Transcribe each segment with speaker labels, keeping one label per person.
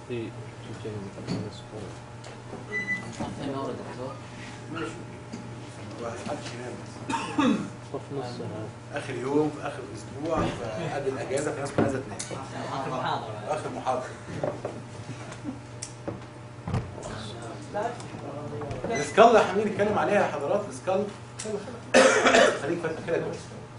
Speaker 1: في في جنب مسكون
Speaker 2: عارفين نور دكتور
Speaker 3: ماشي الواحد محدش ينام
Speaker 1: صف نص هذا
Speaker 3: اخر يوم في اخر اسبوع في قبل الاجازه في ناس مش عايزه تنام
Speaker 2: آخر محاضرة
Speaker 3: اخر محاضره السكال يا حميد نتكلم عليها يا حضرات السكال خليك فاكر كده كويس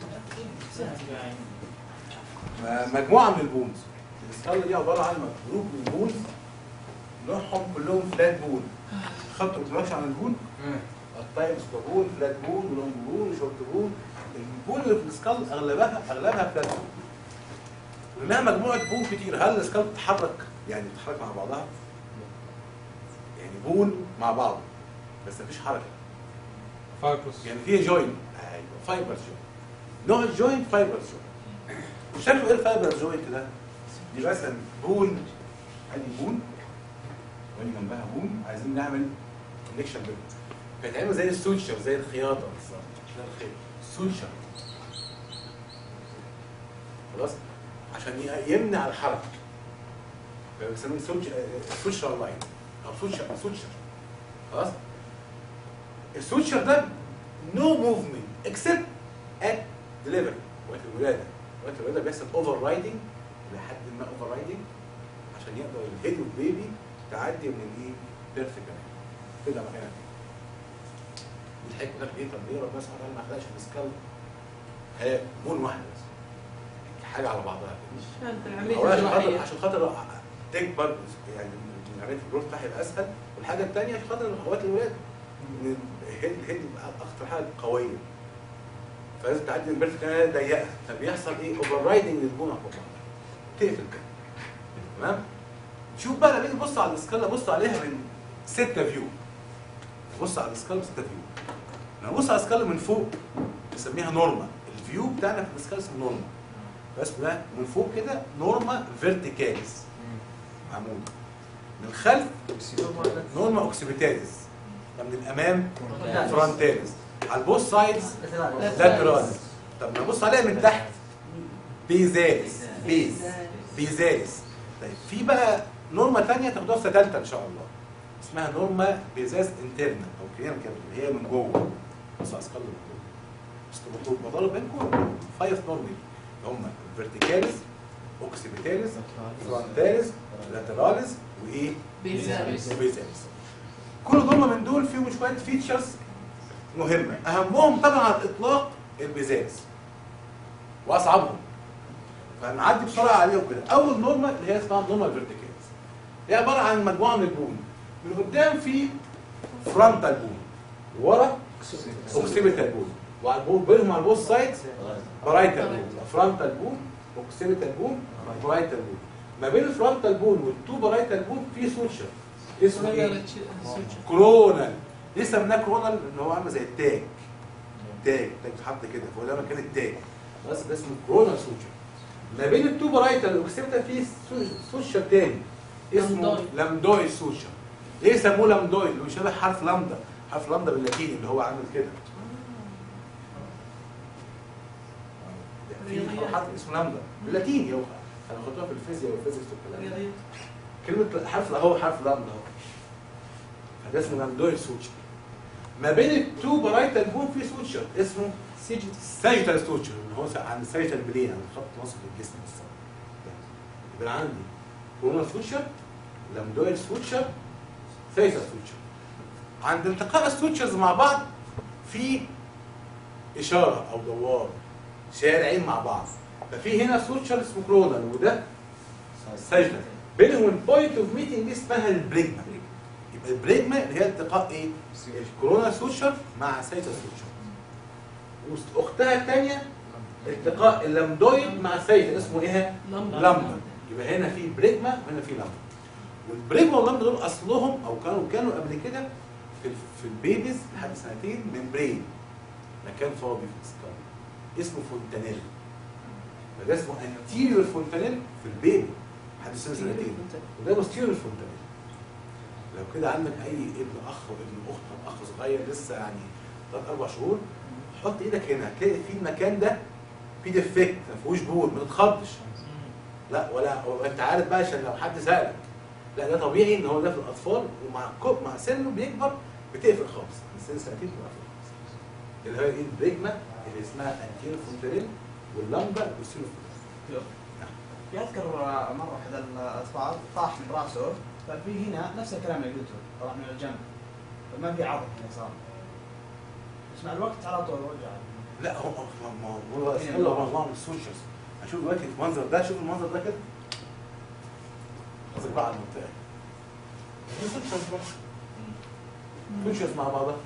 Speaker 3: م- مجموعه من البونز السكال دي عباره عن جروب من البونز نوعهم كلهم فلات بون خدتوا انتراكشن عن البون التايمز بون فلات بون لونج بون شورت بون البون اللي في السكال اغلبها اغلبها فلات بون ولانها مجموعه بون كتير هل السكال بتتحرك يعني بتتحرك مع بعضها؟ يعني بون مع بعض بس مفيش حركه
Speaker 4: فايبرس
Speaker 3: يعني فيها جوين ايوه فايبر جوين نوع الجوينت فايبر جوين شكله ايه الفايبر جوينت ده؟ دي مثلا بون ادي بون وادي جنبها بون عايزين نعمل كونكشن بينهم فيتعمل زي السوتشر زي الخياطه بالظبط زي الخيط سوتشر خلاص عشان ي- يمنع الحركه بيسموه سوتش سوتشر لاين او سوتشر سوتشر خلاص السوتشر ده نو موفمنت اكسبت ات ديليفري وقت الولاده وقت الولاده بيحصل اوفر رايدنج لحد ما اوفر رايدنج عشان يقدر الهيد والبيبي تعدي من الايه بيرفكت كده مكانها والحكمه لك ايه طب ليه ربنا سبحانه وتعالى ما خلقش السكال هي بون واحده بس حاجه على بعضها كده
Speaker 5: عشان العملية
Speaker 3: أولا عشان خاطر
Speaker 5: الجراحية
Speaker 3: عشان خاطر تكبر يعني من عمليه الجروث بتاعها يبقى اسهل والحاجه الثانيه عشان خاطر وقت الولاده إن الهيد الهيد يبقى اكتر حاجه قويه فلازم تعدي من بيرفكت كانال ضيقه فبيحصل ايه اوفر رايدنج للبونه فوق بعضها تقفل كده تمام شوف بقى لما نيجي نبص على السكالا بص عليها من ستة فيو بص على السكالا ستة فيو لما نبص على السكالا من فوق نسميها نورما الفيو بتاعنا في السكالا اسمه نورما اسمه ده من فوق كده نورما فيرتيكاليس عمود من الخلف نورما اوكسيبيتاليس من الامام فرونتاليس على البوث سايدز لاتراليس طب نبص عليها من تحت بيزاليس بيز بيزاليس طيب في بقى نورما ثانيه تاخدوها في سنه ثالثه ان شاء الله اسمها نورما بيزاز انترنا او كلينا كده اللي هي من جوه بص على اسكال من جوه بس بطلب بطلب منكم فايف نورمال هم فيرتيكاليس اوكسيبيتاليس فرونتاليس لاتراليس وايه؟
Speaker 5: بيزاليس.
Speaker 3: وبيزاليس كل ضمه من دول فيهم شويه فيتشرز مهمه اهمهم طبعا على الاطلاق البيزاليس واصعبهم فهنعدي بسرعه عليهم كده اول نورمال اللي هي اسمها نورمال فيرتيكاليس هي عباره عن مجموعه من البون من قدام في فرونتال بون ورا اوكسيبيتال بون وعلى البون بينهم على البوث سايدز برايتال بون فرونتال بون اوكسيبيتال بون برايتال بون ما بين الفرونتال بون والتو برايتال بون في سوتشر اسمه ايه؟ كرونال ليه سميناه كرونال؟ ان هو عامل زي التاج تاج تاج بيتحط كده فهو ده مكان التاج بس ده اسمه كرونال سوتشر ما بين التو برايتال والاوكسيبيتال في سو- سوتشر تاني اسمه
Speaker 5: لامدوي.
Speaker 3: لامدوي سوتشر ليه سموه لامدوي؟ اللي هو شبه حرف لامدا حرف لامدا باللاتيني اللي هو عامل كده في حرف اسمه لامدا باللاتيني هو انا خدتها في الفيزياء والفيزيكس والكلام ده
Speaker 5: رياضية.
Speaker 3: كلمة حرف اهو حرف لامدا اهو فده اسمه لامدوي سوتشر ما بين التو برايتال بون في سوتشر اسمه
Speaker 5: سيجت
Speaker 3: ساجيتال سوتشر اللي هو عند الساجيتال بلين عند خط وسط الجسم بالظبط يبقى عندي كورونا سوتشر لامدويل سوتشر ساجيتال سوتشر عند التقاء السوتشرز مع بعض في اشاره او دوار شارعين مع بعض ففي هنا سوتشر اسمه كرونال وده ساجيتال بينهم البوينت اوف ميتنج دي اسمها البريجما يبقى البريجما اللي هي التقاء ايه؟ الكورونا سوتشر مع سايتال سوتشر واختها الثانيه التقاء اللامدويد مع سايتال اسمه ايه؟
Speaker 5: لمبة
Speaker 3: لامدا يبقى هنا في بريجما وهنا في لامدا والبريجما واللامدا دول اصلهم او كانوا كانوا قبل كده في في البيبيز لحد سنتين ممبرين مكان فاضي في السكال اسمه فونتانيل فده اسمه انتيريور فونتانيل في البيبي لحد سنه سنتين وده بوستيريور فونتانيل لو كده عندك اي ابن اخ وابن اخت او اخ صغير لسه يعني ثلاث اربع شهور حط ايدك هنا هتلاقي في المكان ده في ديفكت ما فيهوش بول ما تتخضش لا ولا وانت عارف بقى عشان لو حد سالك لا ده طبيعي ان هو ده في الاطفال ومع كو- مع سنه بيكبر بتقفل خالص من سن سنتين بتقفل خالص اللي هي ايه البريجما اللي اسمها انتيرو فونترين واللمبا والسيلو
Speaker 5: في اذكر مره احد الاطفال طاح من راسه ففي هنا نفس الكلام اللي قلته طلع من الجنب فما في عضل هنا صار بس مع الوقت على طول رجع
Speaker 3: لا هو هو هو هو اسمه الله مجموعه من السوشيالز اشوف دلوقتي المنظر ده شوف المنظر ده كده قصدك بقى على المنطقه دي سوشيالز بقى سوشيالز مع بعضها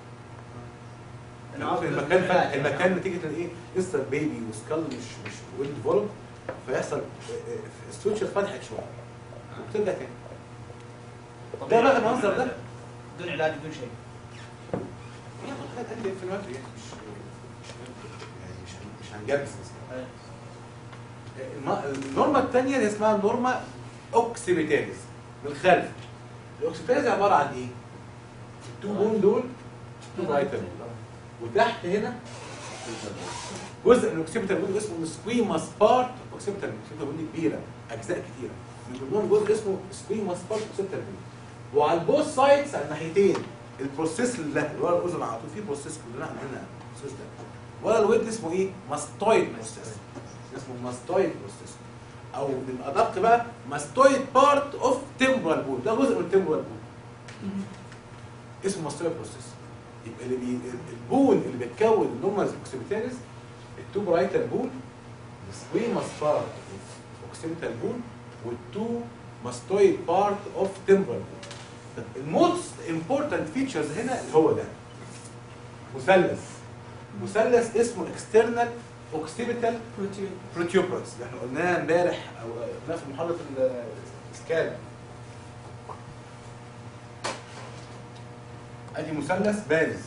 Speaker 3: ممكن المكان فتح المكان نتيجه الايه لسه بيبي وسكال مش مش ويل ديفلوب فيحصل السوشيال فتحت شويه وبترجع تاني ده بقى المنظر ده
Speaker 5: بدون علاج بدون شيء
Speaker 3: يعني حاجات قد انفلاماتوري يعني مش مش يعني مش مش هنجبس مثلا الم- النورما الثانيه اللي اسمها النورما اوكسيبيتاليز من الخلف الاوكسيبيتاليز عباره عن ايه؟ التو بون دول تو فيتامين وتحت هنا جزء من الاوكسيبيتال بون اسمه السكويماس بارت اوكسيبيتال اوكسيبيتال بون دي كبيره اجزاء كتيره من ضمنهم جزء اسمه سكويماس بارت اوكسيبيتال بون وعلى البوث سايدز على الناحيتين البروسيس اللي ده اللي ورا الاذن على طول في بروسيس كلنا عندنا البروسيس ده ورا الود اسمه ايه؟ ماستويد بروسيس اسمه ماستويد بروسيس او بالادق بقى ماستويد بارت اوف تمبرال بون ده جزء من التمبرال بون اسمه ماستويد بروسيس يبقى اللي بي البون اللي بيتكون النورمال اوكسيبيتاليز التو برايتال بون السكويماس بارت اوف اوكسيبيتال بون والتو ماستويد بارت اوف تمبرال بون الموست امبورتنت فيتشرز هنا اللي هو ده مثلث مثلث اسمه اكسترنال اوكسيبيتال بروتيوبرنس اللي احنا قلناه امبارح او قلناه في محاضره السكال ادي مثلث بارز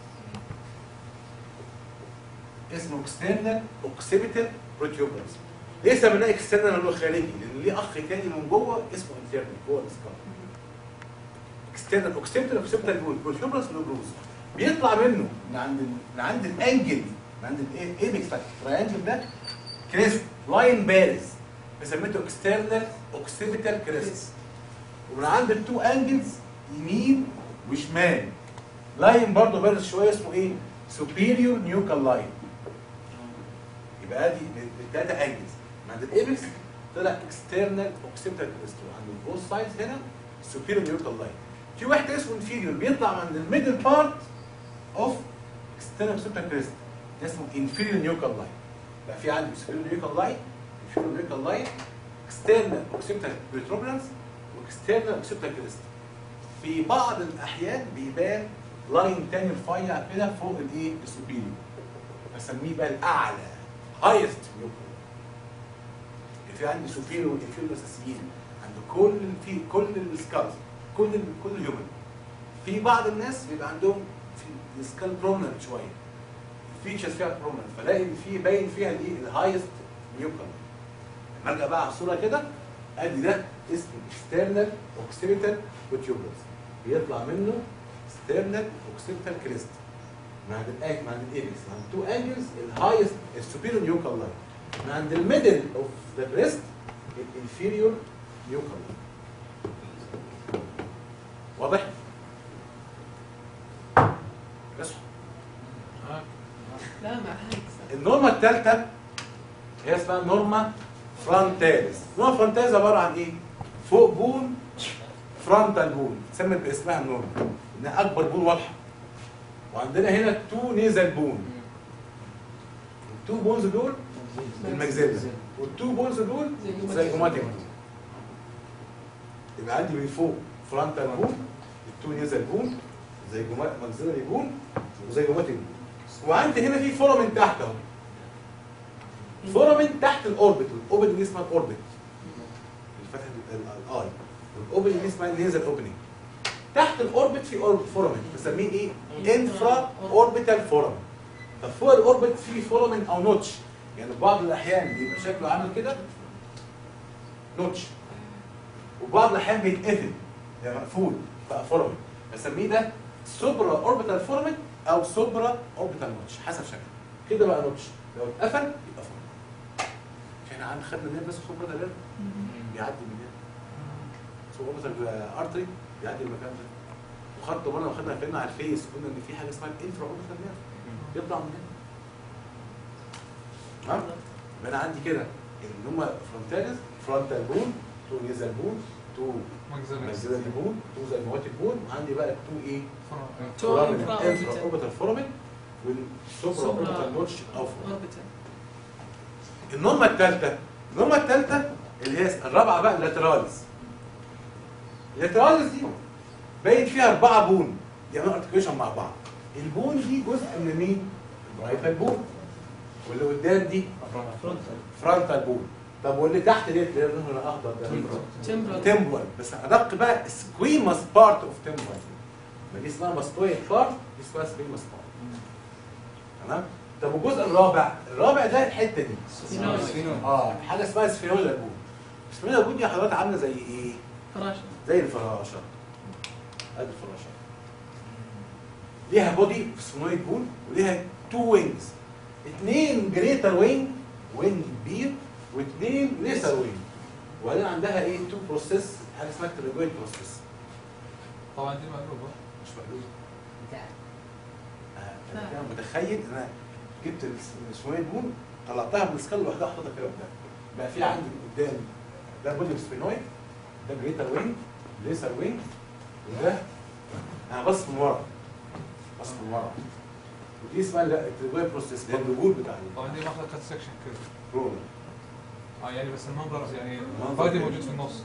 Speaker 3: اسمه اكسترنال اوكسيبيتال بروتيوبرنس ليه سميناه اكسترنال اللي هو خارجي؟ لان ليه اخ تاني من جوه اسمه انترنال جوه السكال اكسترنال اوكسيبيتال اوكسيبيتال بروتيوبرنس لوبروز بيطلع منه من عند ال- من عند الانجل من عند الايه ايبكس بتاع التراينجل ده كريست لاين بارز بسميته اكسترنال اوكسيبيتال كريست ومن عند التو انجلز يمين وشمال لاين برضه بارز شويه اسمه ايه؟ سوبيريور نيوكال لاين يبقى ادي الثلاثه انجلز من عند الايبكس طلع اكسترنال اوكسيبيتال كريست وعند البوث سايدز هنا سوبيريور نيوكال لاين في واحد اسمه انفيريور بيطلع من الميدل بارت اوف اكسترنال اوكسيبيتال كريست ده اسمه انفيريور نيوكال لاين بقى في عندي سوبيريور نيوكال لاين انفيريور نيوكال لاين اكسترنال اوكسيبيتال بروتروبلانس واكسترنال اوكسيبيتال كريست في بعض الاحيان بيبان لاين تاني رفيع كده فوق الايه السوبيريور بسميه بقى الاعلى هايست نيوكال في عندي سوبيريور وانفيريور اساسيين عند كل في كل السكالز كل ال- كل الهيومن في بعض الناس بيبقى عندهم في السكال برومننت شويه الفيتشرز فيها برومننت فلاقي إن في باين فيها الايه الهايست نيوكال لما ارجع بقى على الصوره كده ادي ده اسمه اكسترنال اوكسيبيتال بوتيوبرز بيطلع منه اكسترنال اوكسيبيتال كريست من عند الاك من عند الايبكس من عند تو انجلز الهايست السوبيريور نيوكال لاين من عند الميدل اوف ذا كريست الانفيريور نيوكال لاين واضح؟ اصحى
Speaker 1: لا معاك
Speaker 3: النورما الثالثة هي اسمها نورما فرونتاليس نورما فرونتاليس عبارة عن ايه؟ فوق بون فرونتال بون تسمى باسمها النورما انها اكبر بون واضحة وعندنا هنا تو نيزل بون التو بونز دول المجزلة والتو بونز دول زي جوماتيك بون يبقى عندي من فوق فرونتال بون التو نيزل بون زي مجزلة بون وزي جوماتيك بون وعندي هنا في فورامين تحت اهو فورامين تحت الاوربت والاوبن دي اسمها الاوربت الفتحه الاي والاوبن دي اسمها النيزل اوبننج تحت الاوربت في أوربت فورامين بسميه ايه؟ انفرا اوربيتال فورامين ففوق الاوربت في فورامين او نوتش يعني في بعض الاحيان بيبقى شكله عامل كده نوتش وبعض الاحيان بيتقفل يعني مقفول بقى فورامين بسميه ده سوبرا اوربيتال فورامين او سوبرا اوربيتال نوتش حسب شكله كده بقى نوتش لو اتقفل يبقى فورامين احنا عن خدنا منين بس سوبرا ده بيعدي من هنا سوبر اوربيتال ارتري بيعدي المكان ده وخدته مره وخدنا فينا على الفيس قلنا ان في حاجه اسمها الانفرا اوربيتال نيرف يطلع من هنا تمام يبقى انا عندي كده ان هم فرونتاليز فرونتال بون تو نيزال بون تو ماكسيلاري بون تو زيمواتيك بون وعندي بقى تو ايه
Speaker 6: تو
Speaker 3: فورامين
Speaker 6: infra
Speaker 3: انفرا
Speaker 6: orbital.
Speaker 3: اوربيتال فورامين والسوبرا
Speaker 6: سوبرا
Speaker 3: اوربيتال نوتش او فورامين
Speaker 6: orbital.
Speaker 3: النورمه الثالثه النورمه الثالثه اللي هي الرابعه بقى اللاتراليز اللاتراليز دي باين فيها اربعه بون يعملوا ارتكيشن مع بعض البون دي جزء من مين؟ البرايفال بون واللي قدام دي فرونتال بون طب واللي تحت ديت اللي هي لونها الاخضر ده
Speaker 6: Temporal.
Speaker 3: تمبوال بس ادق بقى سكويمس بارت اوف تمبوال دي اسمها ماستويد بارت دي اسمها سكويمس بارت تمام طب والجزء الرابع الرابع ده الحته دي
Speaker 6: Sphenoid.
Speaker 3: اه حاجه اسمها سفينولا بون السفينولا بون دي يا حضرتك عامله زي ايه؟
Speaker 6: فراشة.
Speaker 3: زي الفراشه ادي الفراشه ليها بودي سفينويد بون وليها تو وينجز اثنين جريتر وينج وينج كبير واثنين ليسر وينج وبعدين عندها ايه تو بروسيس حاجه اسمها تريجويد بروسيس
Speaker 4: طبعا دي مقلوبه
Speaker 3: مش مقلوب آه، انا كده متخيل ان انا جبت السويد بون طلعتها من السكال لوحدها حطيتها كده قدام بقى في عندي قدام ده بولي سفينويد ده جريتر وينج ليسر وينج وده انا بص من ورا بص من ورا ودي اسمها التريجويد بروسيس ده الرجول بتاع
Speaker 4: طبعا دي ماخذه كات سكشن كده
Speaker 3: الكورونا
Speaker 4: اه يعني بس المنظر يعني
Speaker 3: المنظر
Speaker 4: فايدي
Speaker 3: كده.
Speaker 4: موجود في النص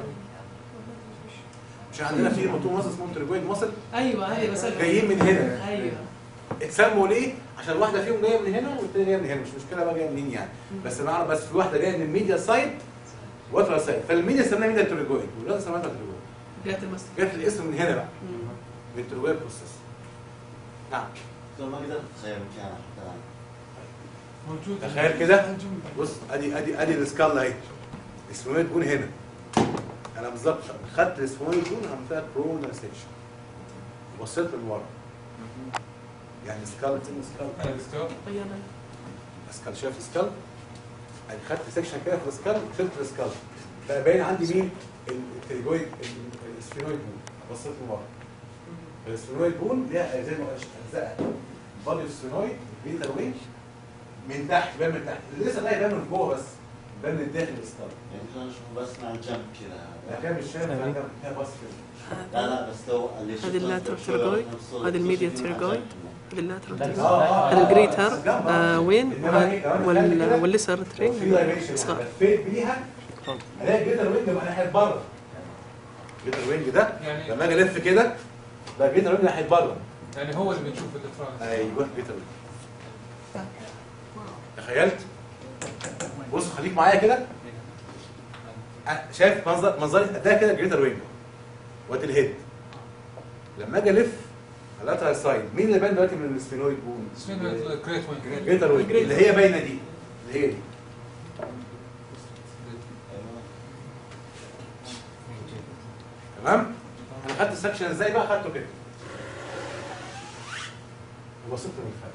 Speaker 3: مش عندنا في موتور مصر اسمه تريجويد مصر
Speaker 6: ايوه ايوه بس
Speaker 3: جايين من هنا
Speaker 6: ايوه
Speaker 3: اتسموا ليه؟ عشان واحده فيهم جايه من هنا والثانيه جايه من هنا مش مشكله بقى جايه منين يعني بس انا اعرف بس في واحده جايه من الميديا سايد واترا سايد فالميديا سميناها ميديا تريجويد والرياضه سميتها تريجويد
Speaker 6: جات المسك
Speaker 3: جت الاسم من هنا بقى من تريجويد بروسيس نعم
Speaker 7: دكتور ما قدرت اتخيل مكانها حتى الان
Speaker 4: موجود
Speaker 3: تخيل كده بص ادي ادي ادي السكال اهي السفينويد بون هنا انا بالظبط خدت السفينويد بون عملتها كرونال سيكشن بصيت من ورا يعني سكال سكال
Speaker 4: انا الاستواء
Speaker 6: غيرنا
Speaker 3: سكال شايف السكال يعني خدت سيكشن كده في السكال شلت السكال بقى باين عندي مين التريجويد ال- السفينويد بون بصيت من ورا السفينويد بون ليها زي ما قلت اجزاء بادي السفينويد بيتا وينج من تحت بان من تحت اللي لسه ده يبان من جوه بس بان من داخل السكال
Speaker 7: يعني خلينا نشوف بس مع الجنب كذا
Speaker 3: ده كان مش شايف ده كان بس كده
Speaker 7: لا لا بس لو اللي
Speaker 6: هذه
Speaker 7: شفته
Speaker 6: اللاتر
Speaker 7: في
Speaker 6: تيرجويد،
Speaker 7: نفسه
Speaker 6: هذه الميديا
Speaker 7: شفتي مع
Speaker 6: تيرجويد.
Speaker 7: الجنب.
Speaker 6: هذا اللاترال
Speaker 3: آه،
Speaker 6: تيرجويد.
Speaker 3: آه،
Speaker 6: هذا
Speaker 3: آه،
Speaker 6: الجريتر
Speaker 3: بس جنب،
Speaker 6: آه،
Speaker 3: آه.
Speaker 6: وين
Speaker 3: إنما إيه، كمان
Speaker 6: وال-
Speaker 3: خلي كده.
Speaker 6: والليسر
Speaker 3: لو
Speaker 6: ترين
Speaker 3: في دايمنشن
Speaker 6: صغار
Speaker 3: لفيت بيها الاقي الجيتر وينج بقى ناحيه بره الجيتر وينج ده
Speaker 4: يعني
Speaker 3: لما اجي الف كده ده الجيتر وينج ناحيه بره
Speaker 4: يعني هو اللي بنشوف الافراد
Speaker 3: ايوه جيتر وينج تخيلت بص خليك معايا كده أ- شايف منظر منظري ده كده الجيتر وينج وادي الهيد لما اجي الف على اللاترال سايد مين اللي باين دلوقتي من السفينويد بون؟
Speaker 4: اسمه كريت وين
Speaker 3: جيتر وينج اللي هي باينه دي اللي هي دي تمام انا خدت السكشن ازاي بقى خدته كده وبصيت من الخلف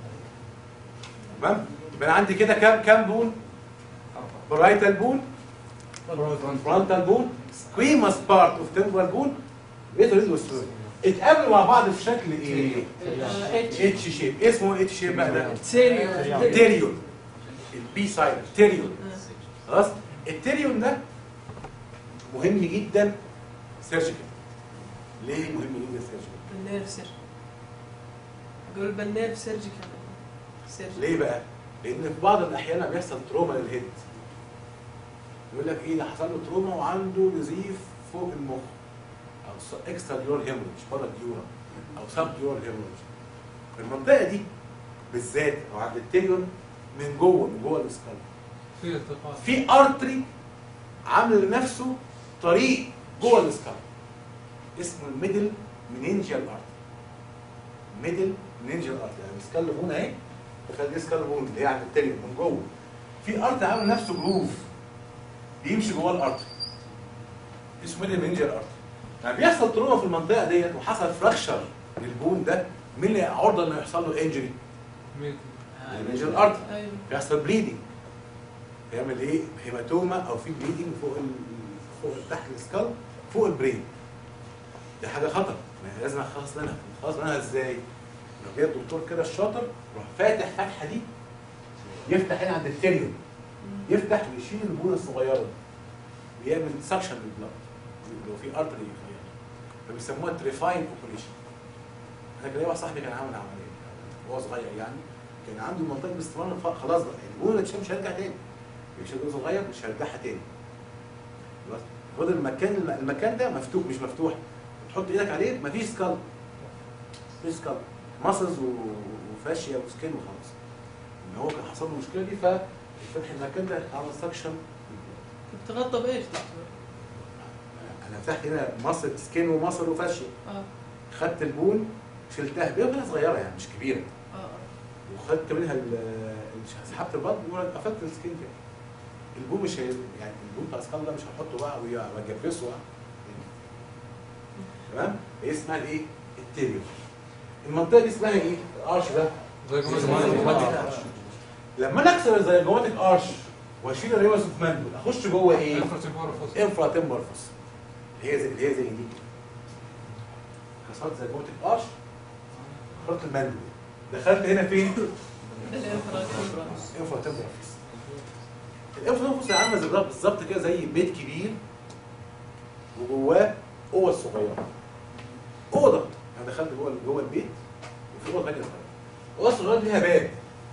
Speaker 3: تمام يبقى انا عندي كده كام كام بون برايتال بون فرونتال بون سكويمس بارت اوف تمبرال بون ريترويد وسترويد اتقابلوا مع بعض في شكل ايه؟ اتش شيب اسمه اتش شيب بقى ده
Speaker 6: سيريو
Speaker 3: تيريون البي سايد تيريون خلاص التيريون ده مهم جدا سيرجيكال ليه مهم جدا سيرجيكال
Speaker 6: بالنيرف سيرجي اقول بالنيرف سيرجيكال سيرجي
Speaker 3: ليه بقى لان في بعض الاحيان بيحصل تروما للهيد يقول لك ايه ده حصل له تروما وعنده نزيف فوق المخ او اكسترا ديور هيموريج بره الديورا او سب ديور هيموريج المنطقه دي بالذات او عند التيريون من جوه من جوه الاسكال
Speaker 4: في التقاط
Speaker 3: في ارتري عامل لنفسه طريق جوه الاسكال اسمه الميدل منينجيال ارتري ميدل منينجيال ارتري يعني السكال بون اهي تخيل دي سكال بون اللي هي عند التاني من جوه في ارتري عامل نفسه جروف بيمشي جوه الارتري اسمه ميدل منينجيال ارتري يعني بيحصل تروما في المنطقه ديت وحصل فراكشر للبون ده مين اللي عرضه انه يحصل له انجري؟
Speaker 4: ميت
Speaker 3: المنينجيال ارتري
Speaker 6: ايوه
Speaker 3: بيحصل بليدنج يعمل ايه هيماتوما او في بليدنج فوق ال... فوق تحت السكال فوق البرين دي حاجه خطر ما هي لازم اخلص منها اخلص منها ازاي؟ لو جاي الدكتور كده الشاطر يروح فاتح فتحه دي يفتح هنا عند التريوم يفتح ويشيل البونه الصغيره دي بيعمل سكشن للبلد لو في ارتري صغيره فبيسموها تريفاين اوبريشن انا كان ليا واحد صاحبي كان عامل عمليه وهو صغير يعني كان عنده منطقه باستمرار ف- خلاص بقى البونه اللي اتشال مش هيرجع تاني بيشيل جزء صغير مش هيرجعها تاني خلاص فضل المكان المكان ده مفتوح مش مفتوح تحط ايدك عليه مفيش سكال مفيش سكال ماسلز وفاشيا وسكين وخلاص ان هو كان حصل له المشكله دي ففتح المكان ده عمل سكشن
Speaker 6: بتغطى بايش دكتور؟
Speaker 3: انا فتحت هنا مصل سكين ومصل وفاشيا
Speaker 6: اه
Speaker 3: خدت البون شلتها بيبقى صغيره يعني مش كبيره
Speaker 6: اه اه
Speaker 3: وخدت منها ال- ال- سحبت البطن وقفلت السكين تاني البون مش هي يعني البون بتاع الاسكال ده مش هحطه بقى وي- واجبسه بقى تمام هي اسمها الايه؟ التيريو المنطقه دي اسمها ايه؟ الارش ده
Speaker 4: زي
Speaker 3: زيجوماتيك لما انا اكسر الزيجوماتيك ارش واشيل الريوس اوف ماندول اخش جوه ايه؟ انفرا تمبرفوس هي زي اللي هي زي دي كسرت زيجوماتيك ارش خرطت الماندول دخلت هنا فين؟
Speaker 6: الانفراد
Speaker 3: انفرا تمبرفوس الانفرا تمبرفوس عامله زي بالظبط- بالظبط كده زي بيت كبير وجواه اوض صغيره اوضه انا دخلت جوه جوه البيت وفي اوضه ثانيه صغيره الاوضه الصغيره دي ليها باب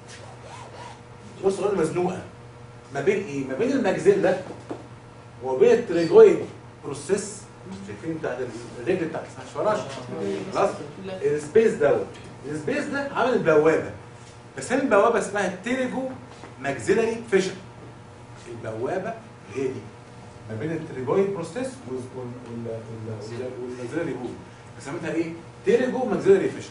Speaker 3: الاوضه الصغيره دي مزنوقه ما بين ايه؟ ما بين المجزله وما بين التريجويد بروسيس شايفين بتاعت الرجل بتاعت الفراش خلاص
Speaker 6: لا
Speaker 3: السبيس دوت السبيس ده عامل بوابه بس هي البوابه اسمها التيريجو ماكسيلاري فيشن البوابه اللي هي دي ما بين التريجويد بروسيس والماكسيلاري بول سميتها ايه؟ تيريجو ماكسيلاري فيشن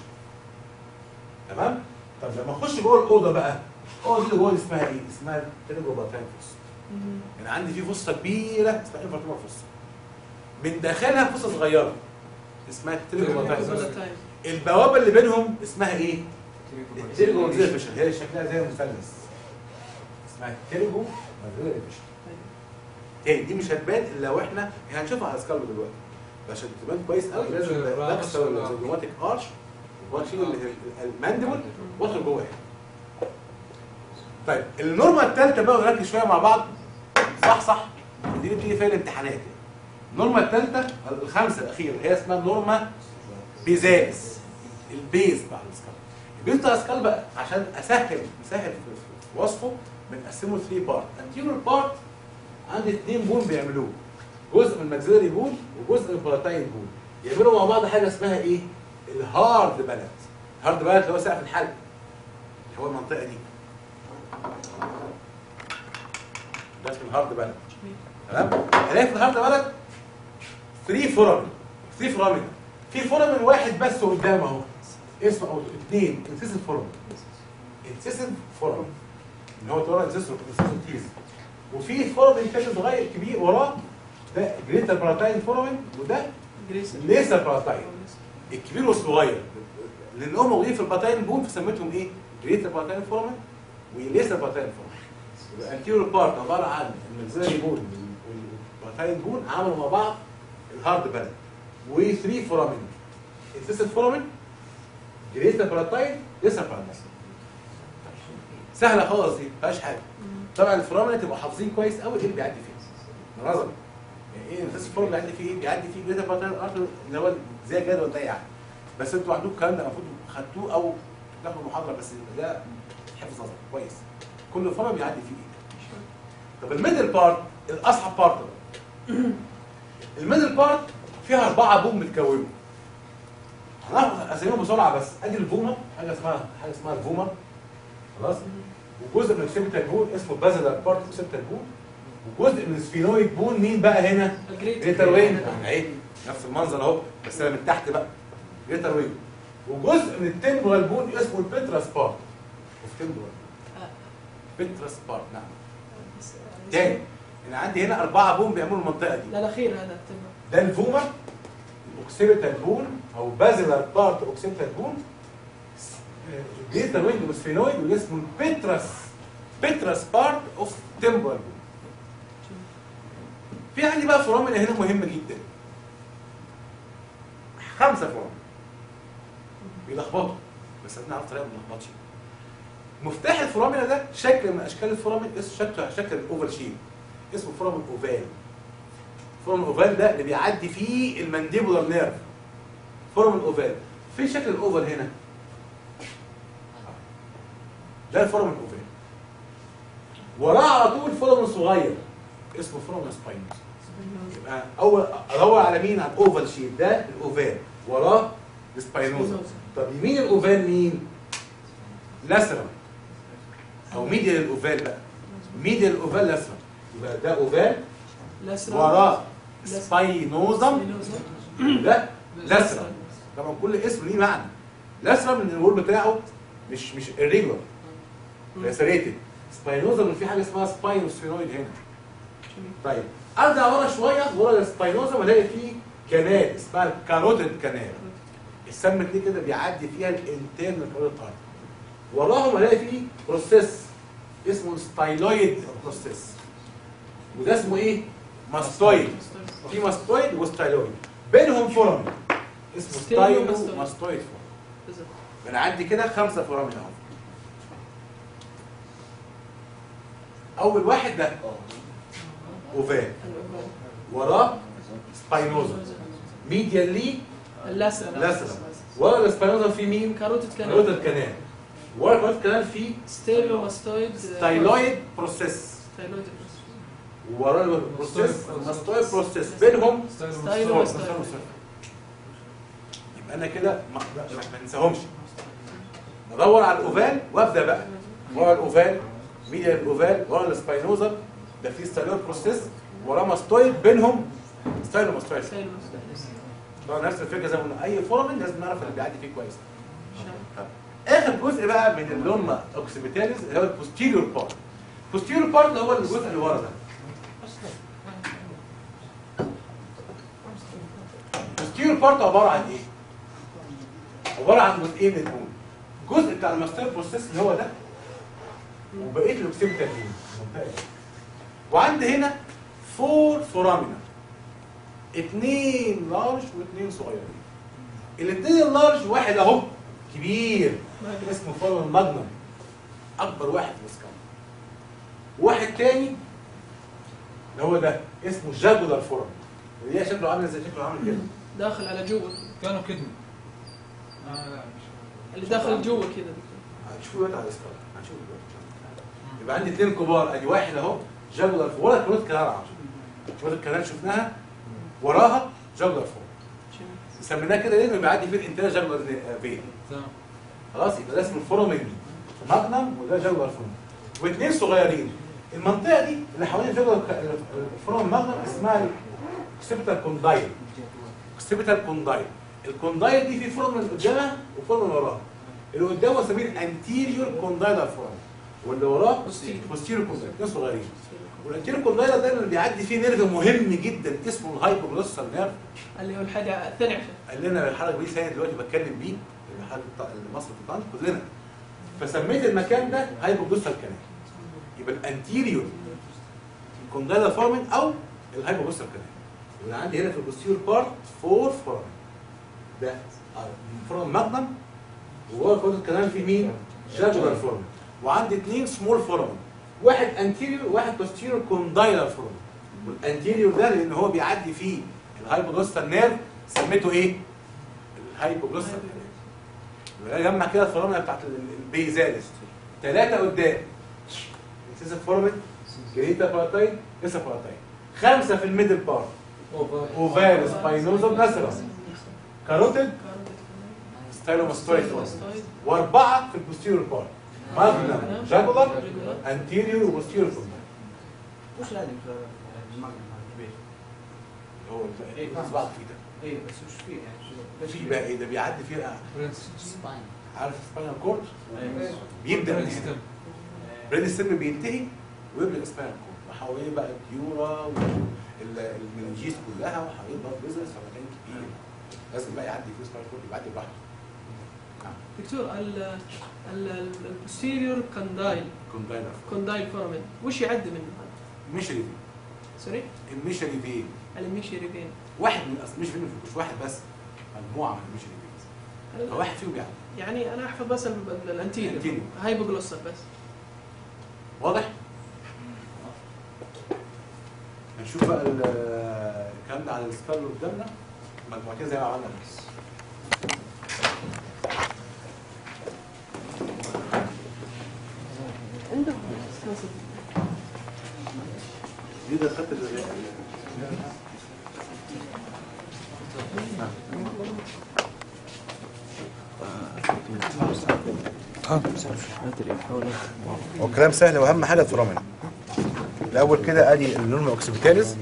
Speaker 3: تمام؟ طب لما اخش جوه الاوضه بقى الاوضه دي اللي جوه دي اسمها ايه؟ اسمها تيريجو باتاين فوس
Speaker 6: مم.
Speaker 3: يعني عندي في فصه كبيره اسمها انفرتوما فصه من داخلها فصه صغيره اسمها تيريجو باتاين فوس
Speaker 6: تايم.
Speaker 3: البوابه اللي بينهم اسمها ايه؟ التيرجو ماكسيلاري فيشن هي شكلها زي المثلث اسمها التيرجو ماكسيلاري فيشن تاني دي مش هتبان الا لو احنا احنا هنشوفها على سكالب دلوقتي عشان تبان كويس قوي لازم بكسر الزيجوماتيك ارش واشيل ال- الماندبل وادخل جوه هنا طيب النورمه الثالثه بقى ونركز شويه مع بعض صح صح دي اللي بتيجي فيها الامتحانات يعني. النورمه الثالثه الخامسه الاخيره هي اسمها نورما بيزاس البيز بتاع السكالب البيز بتاع السكالب بقى عشان اسهل نسهل في في وصفه بنقسمه 3 بارت انتيريور بارت عندي اثنين بون بيعملوه جزء من الماكسيلاري بون وجزء من البلاتاين بون يعملوا مع بعض حاجه اسمها ايه؟ الهارد بالانس الهارد بالانس اللي هو سقف الحلق اللي هو المنطقه دي ده اسمه الهارد بالانس تمام؟ هلاقي في الهارد بالانس 3 فورامين 3 فورامين في فورامين واحد بس قدام اهو اسمه او اثنين انسيسن فورامين انسيسن فورامين اللي هو طبعا انسيسن انسيسن تيز وفي فورامين تاني صغير كبير وراه ده جريتر براتاين فورامين وده
Speaker 6: جريس
Speaker 3: ليسر براتاين الكبير والصغير لانهم موجودين في الباتاين بون فسميتهم ايه؟ جريتر باتاين فورامين وليسر باتاين فورامين يبقى الانتيريور بارت عباره عن الماكسيلاري بون والباتاين بون عملوا مع بعض الهارد بالانس و3 فورامين انسيسن فورامين جريتر براتاين ليسر براتاين سهله خالص دي ما فيهاش حاجه طبعا الفورامين تبقوا حافظين كويس قوي ايه اللي بيعدي فيه نظري يعني ايه الفيس فورم بيعدي فيه ايه؟ بيعدي فيه جريتر باترن ارتر اللي هو زي الجدول ده يعني بس انتوا عندكم الكلام ده المفروض خدتوه او تاخدوا محاضره بس ده حفظ نظري كويس كل فورم بيعدي فيه ايه طب الميدل بارت الاصعب بارت بقى الميدل بارت فيها اربعه بوم متكونين هناخد اساميهم بسرعه بس ادي البومه حاجه اسمها حاجه اسمها البومه خلاص وجزء من السيبتال بون اسمه بازلر بارت سيبتال بون وجزء من السفينويد بون مين بقى هنا؟
Speaker 6: الجريت
Speaker 3: جريتر وين اهي نفس المنظر اهو بس انا من تحت بقى جريتر وين وجزء من التمبرال بون اسمه البتراس بارت اوف تمبرال بتراس بارت نعم تاني انا عندي هنا اربعه بون بيعملوا المنطقه دي
Speaker 6: لا الاخير هذا تمام
Speaker 3: ده الفومر الاوكسيبيتال بون او بازلر بارت اوكسيبيتال بون جريتر وينج وسفينويد واللي اسمه البتراس بتراس بارت اوف تمبرال بون في عندي بقى فورامين هنا مهمه جدا خمسه فورامين بيلخبطوا بس احنا عارف طريقه ما بنلخبطش مفتاح الفورامينا ده شكل من اشكال الفورامين اسمه شكل شكل الاوفال شيب اسمه فورامين اوفال فورامين اوفال ده اللي بيعدي فيه المانديبولار نيرف فورامين اوفال في شكل الاوفال هنا ده الفورامين اوفال وراه على طول فورامين صغير اسمه فورامين سباينوس يبقى اول ادور على مين على الاوفال شيب ده الاوفال وراه السباينوزا طب يمين الاوفال مين؟ لاسرم او ميديال الاوفال بقى ميديال الاوفال لاسرم يبقى ده اوفال
Speaker 6: الأسرع
Speaker 3: وراه
Speaker 6: لاسرم.
Speaker 3: سباينوزم ده لاسرم طبعا كل اسم ليه معنى لاسرم ان الورد بتاعه مش مش irregular لاسريتد سباينوزم في حاجه اسمها سباينوسفينويد هنا طيب ارجع ورا شويه ورا السباينوزم الاقي فيه كنال اسمها كاروتيد كنال السم دي كده بيعدي فيها الانترنال كاروتيد ارتري وراهم الاقي فيه بروسيس اسمه ستايلويد بروسيس وده اسمه ايه؟ ماستويد في ماستويد وستايلويد بينهم فورامين اسمه ستايلو
Speaker 6: ستيلو
Speaker 3: ماستويد فورامين بنعدي كده خمسه فورامين اهو اول واحد ده اوفال وراه سباينوزا ميديال لي
Speaker 6: الأسرع
Speaker 3: لاسرم ورا السباينوزا في مين؟
Speaker 6: كاروتيد
Speaker 3: كاروتيد
Speaker 6: كانال
Speaker 3: كانال ورا الكاروتيد كانال في
Speaker 6: ستيلو ماستويد
Speaker 3: ستايلويد بروسيس
Speaker 6: ستايلويد
Speaker 3: ورا البروسيس ماستويد بروسيس بينهم
Speaker 6: ستايلو
Speaker 3: صور.
Speaker 6: ماستويد
Speaker 3: يبقى انا كده ما ما- ما ننساهمش ندور على الاوفال وابدا بقى ورا الاوفال ميديا الاوفال ورا السباينوزا ده في ستايلويد بروسيس وراه ماستويد بينهم ستايلو ماستويد
Speaker 6: ستايلو ماستويد
Speaker 3: طبعا نفس الفكره زي ما قلنا اي فورمن لازم نعرف اللي بيعدي فيه كويس طب، اخر جزء بقى من اللوما اوكسيبيتاليز اللي هو البوستيريور بارت البوستيريور بارت اللي هو الجزء اللي ورا ده البوستيريور بارت عباره عن ايه؟ عباره عن جزئين من دول الجزء بتاع الماستر بروسيس اللي هو ده وبقيه الاوكسيبيتال دي المنطقه دي وعندي هنا فور فورامينا اتنين لارج واتنين صغيرين الاتنين اللارج واحد اهو كبير اسمه فورم ماجنم اكبر واحد في الاسكان واحد تاني اللي هو ده اسمه جاجولار فورم اللي هي شكله عامل زي شكله عامل كده
Speaker 6: داخل على جوا
Speaker 4: كانوا كدمة آه لا مش
Speaker 6: اللي داخل جوا كده
Speaker 3: هنشوف دلوقتي على الاسكان هنشوف دلوقتي يبقى عندي اتنين كبار ادي واحد اهو جاجولار فورم ورا كروت كنال عشان كروت الكنال شفناها وراها جاجولار فورم سميناه كده ليه؟ لانه بيعدي فيه الانتاج جاجولار فين
Speaker 4: تمام
Speaker 3: خلاص يبقى ده اسمه الفورامين ماجنم وده جاجولار فورم واثنين صغيرين المنطقه دي اللي حوالين جاجولار الفورام ماجنم اسمها السبتال كوندايل السبتال كوندايل الكوندايل دي في فورم من قدامها وفورم من وراها اللي قدامه بنسميه الانتيريور كوندايلر فورم واللي وراه بوستيريور كوندايل اثنين صغيرين والانتيريور كوندايلر ده اللي بيعدي فيه نيرف مهم جدا اسمه الهايبوجلوسال نيرف
Speaker 6: اللي هو الحاجة الثانية عشر
Speaker 3: قال لنا الحلقه دي سنه دلوقتي بتكلم بيه الحلقه بتاع مصر في طنطا كلنا فسميت المكان ده هايبوجلوسال كانال يبقى الانتيريور كوندايلا فورمن او الهايبوجلوسال كانال يبقى عندي هنا في البوستيريور بارت فور فورمن ده فورمن ماجنم وهو الكوندايلا الكانال في مين؟ جاجولار فورمن وعندي اثنين سمول فورمن واحد انتيريور وواحد بوستيريور كوندايلر فورمن والانتيريور ده لان هو بيعدي فيه الهايبوجلوسال نيرف سميته ايه؟ الهايبوجلوسال يبقى جمع كده الفورمولا بتاعت البيزالس ثلاثة قدام انسيسا فورمن جريتا بارتاين لسه بارتاين خمسة في الميدل بارت اوفال سباينوزوم ناسرس كاروتيد ستايلوماستويد
Speaker 6: ماستويد
Speaker 3: واربعة في البوستيريور بارت ماجنم جاكولار انتيريور وبوستيريور
Speaker 5: وش لازم في الماجنم هذا الكبير؟
Speaker 3: هو
Speaker 5: إيه،
Speaker 3: اللي بعض فيه ده
Speaker 5: اي بس وش فيه يعني؟ شو-
Speaker 3: في بقى ايه ده بيعدي فيه
Speaker 4: برنس
Speaker 2: سباين
Speaker 3: عارف سباينال كورد
Speaker 5: أيوة.
Speaker 3: بيبدا من
Speaker 4: برنس
Speaker 3: هنا
Speaker 4: تم
Speaker 3: برين السن بينتهي ويبدا سباينال كورد وحواليه بقى الديورا والمنجيز كلها وحواليه بقى بيزنس فمكان كبير لازم بقى يعدي فيه سباينال كورد يعدي براحته
Speaker 6: دكتور ال ال البوستيريور كوندايل
Speaker 3: كونداينر
Speaker 6: كوندايل فورمن وش يعدي منه هذا؟
Speaker 3: ميشري في
Speaker 6: سوري؟
Speaker 3: الميشري في
Speaker 6: الميشي ريفين
Speaker 3: واحد من اصل مش فين مش واحد بس مجموعه من الميشن فيز فواحد فيهم بيعدي
Speaker 6: يعني انا احفظ بس ال- ال- الانتيريور
Speaker 3: الانتيريور.
Speaker 6: هايبوجلوسال بس
Speaker 3: واضح؟ هنشوف بقى ال- الكلام ده على السكال اللي قدامنا مجموعتين زي ما عملنا بس
Speaker 6: عنده
Speaker 3: دي ده خدت ال- هو الكلام سهل واهم حاجه الفرامل الاول كده ادي النورمال اوكسيبيتاليز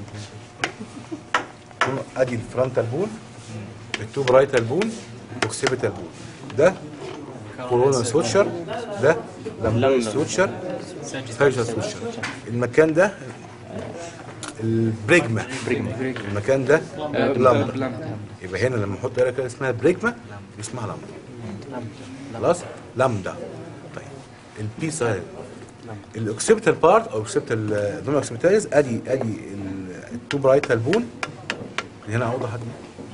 Speaker 3: ادي الفرونتال بون التوب رايتال بون اوكسيبيتال بون ده كورونا سوتشر ده لامبر سوتشر ساجيتال سوتشر المكان ده البريجما المكان ده لامبر يبقى هنا لما احط دايره كده اسمها بريجما اسمها لامبر خلاص لامدا طيب البي سايد الاوكسيبيتال بارت او اوكسيبيتال نون اوكسيبيتاليز ادي ادي ال- التوب رايتال بون هنا اوضح دي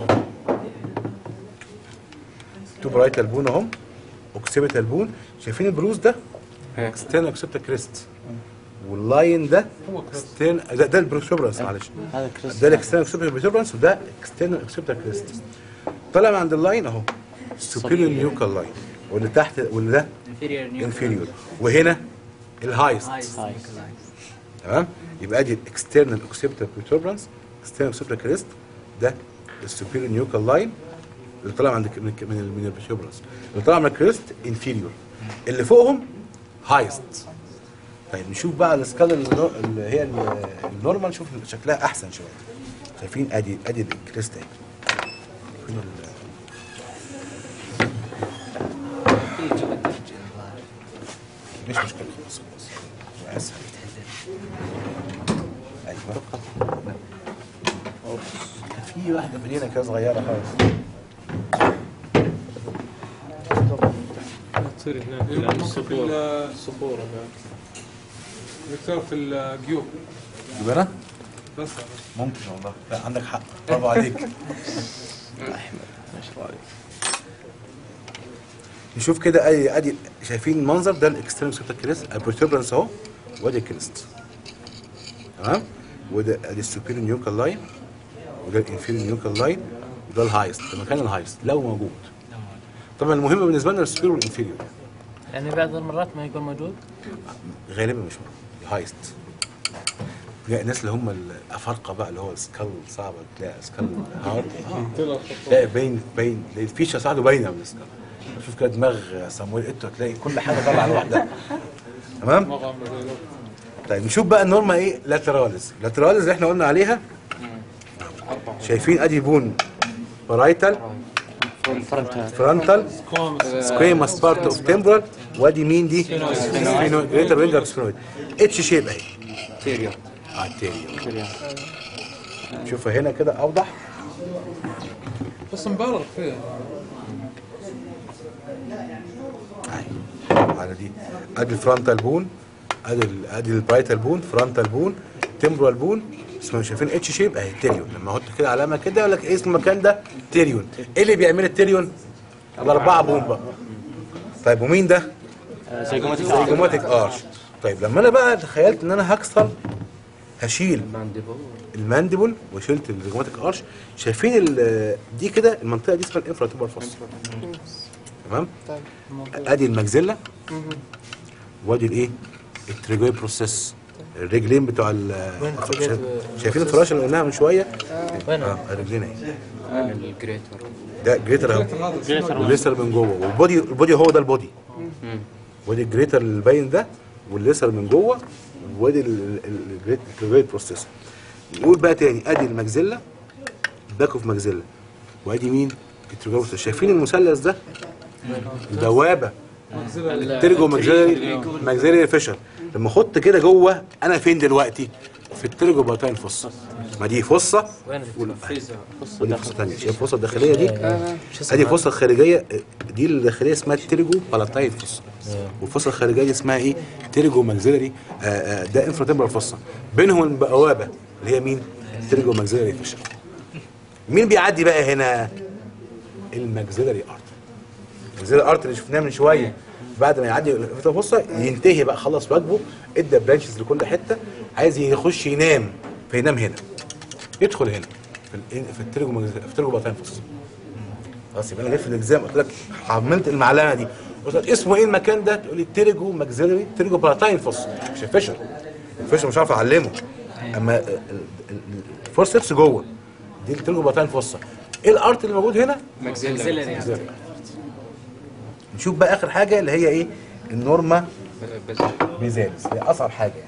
Speaker 3: التوب رايتال بون اهم اوكسيبيتال بون شايفين البروز ده اكسترنال اوكسيبيتال كريست واللاين ده اكسترن ده, ده البروسوبرانس معلش
Speaker 1: هذا كريس
Speaker 3: ده الاكسترنال اوكسيبيتال بروسوبرانس وده اكسترنال اوكسيبيتال كريست طالع من عند اللاين اهو سوبيريور نيوكال لاين واللي تحت واللي ده انفيريور وهنا الهايست تمام يبقى ادي الاكسترنال اوكسيبيتال بروتوبرانس اكسترنال اوكسيبيتال كريست ده السوبيريور نيوكال لاين اللي طالع عند من ال- من ال- من البروتوبرانس اللي طالع من الكريست انفيريور اللي فوقهم هايست طيب نشوف بقى السكال اللي اللي هي ال- النورمال شوف شكلها احسن شويه شايفين ادي ادي الكريست اهي شايفين ال- مش مشكله خلاص خلاص اسهل ايوه في واحده فينا كده صغيره خالص
Speaker 1: تصير هناك
Speaker 4: ممكن في
Speaker 1: الصبور
Speaker 4: ال-
Speaker 1: الصبور هناك
Speaker 4: دكتور في الجيوب
Speaker 3: يبقى انا
Speaker 4: بس
Speaker 3: ممكن والله لا عندك حق برافو عليك
Speaker 1: احمد ما شاء الله عليك
Speaker 3: نشوف كده ادي ادي شايفين المنظر ده الاكستريم سيبتا كريست البروتوبرانس اهو وادي الكريست تمام وده ادي السوبيريور نيوكال لاين وده الانفيريور نيوكال لاين وده الهايست ده مكان الهايست لو موجود طبعا المهم بالنسبه لنا السوبيريور والانفيريور
Speaker 8: يعني بعض المرات ما يكون موجود
Speaker 3: غالبا مش موجود هايست تلاقي الناس اللي هم الافارقه بقى اللي هو سكال صعبه تلاقي سكال هارد تلاقي باين باين تلاقي الفيشه ساعده باينه من السكال شوف كده دماغ صامويل ايتو تلاقي كل حاجه طالعه لوحدها تمام
Speaker 4: مغامرة زي الأول.
Speaker 3: طيب نشوف بقى النورما ايه لاتراليز لاتراليز اللي احنا قلنا عليها شايفين ادي بون بارايتال فرونتال سكويماس بارت اوف تمبرال وادي مين دي سفينويد جريتر وينجر سفينويد اتش شيب اهي
Speaker 1: تيريو
Speaker 3: اه التيريو
Speaker 1: تيريو
Speaker 3: شوفها هنا كده اوضح
Speaker 4: بس مبالغ فيها
Speaker 3: اهي على دي ادي الفرونتال بون ادي ال- ادي البرايتال بون فرونتال بون تمبرال بون اسمه شايفين اتش شيب اهي تيريون لما احط كده علامه كده يقول لك ايه اسم المكان ده تيريون ايه اللي بيعمل التيريون الاربعه بون بقى طيب ومين ده
Speaker 1: زيجوماتيك
Speaker 3: زيجوماتيك ارش طيب لما انا بقى تخيلت ان انا هكسر هشيل
Speaker 1: مانديبل
Speaker 3: المانديبل وشلت الزيجوماتيك ارش شايفين ال- دي كده المنطقه دي اسمها الانفراتوبر فوس تمام ادي المجزله وادي الايه التريجوي بروسيس الرجلين بتوع ال شايف- شايفين الفراشه اللي قلناها من شويه اه الرجلين اهي
Speaker 1: الجريتر
Speaker 3: ده جريتر اهو
Speaker 1: جريتر
Speaker 3: والليسر من جوه والبودي البودي هو ده البودي وادي الجريتر اللي باين ده والليسر من جوه وادي الجريت بروسيس نقول بقى تاني ادي المجزله باك اوف مجزله وادي مين التريجوي بروسيس شايفين المثلث ده البوابه ترجو مجزري مجزري فيشر لما احط كده جوه انا فين دلوقتي في الترجو بطين فصه ما دي فصه
Speaker 8: وين
Speaker 3: وال-
Speaker 1: فيزا
Speaker 3: ودي فصه ثانيه شايف الفصه الداخليه دي ادي الفصه الخارجيه دي الداخليه اسمها الترجو بالاتاين فصه والفصه الخارجيه دي اسمها ايه ترجو مجزري آه، آه، ده انفراتمبرال فصه بينهم بوابه اللي هي مين الترجو مجزري فيشر مين بيعدي بقى هنا الماكسيلاري ارت الماكسيلاري ارت اللي شفناه من شويه بعد ما يعدي الفتره الوسطى ينتهي بقى خلص واجبه ادى برانشز لكل حته عايز يخش ينام فينام هنا يدخل هنا في ال- في الترجو في الترجو بطين فص خلاص يبقى انا جيت في الاكزام قلت لك حملت المعلمه دي قلت لك اسمه ايه المكان ده؟ تقول لي ترجو ماكسيلاري ترجو بلاتاين فص مش الفشل الفشل مش عارف اعلمه اما ال- ال- الفورسبس جوه دي الترجو بلاتاين فص ايه الارت اللي موجود هنا؟
Speaker 8: ماكسيلري
Speaker 3: نشوف بقى اخر حاجه اللي هي ايه؟ النورما بيزالس هي اصعب حاجه يعني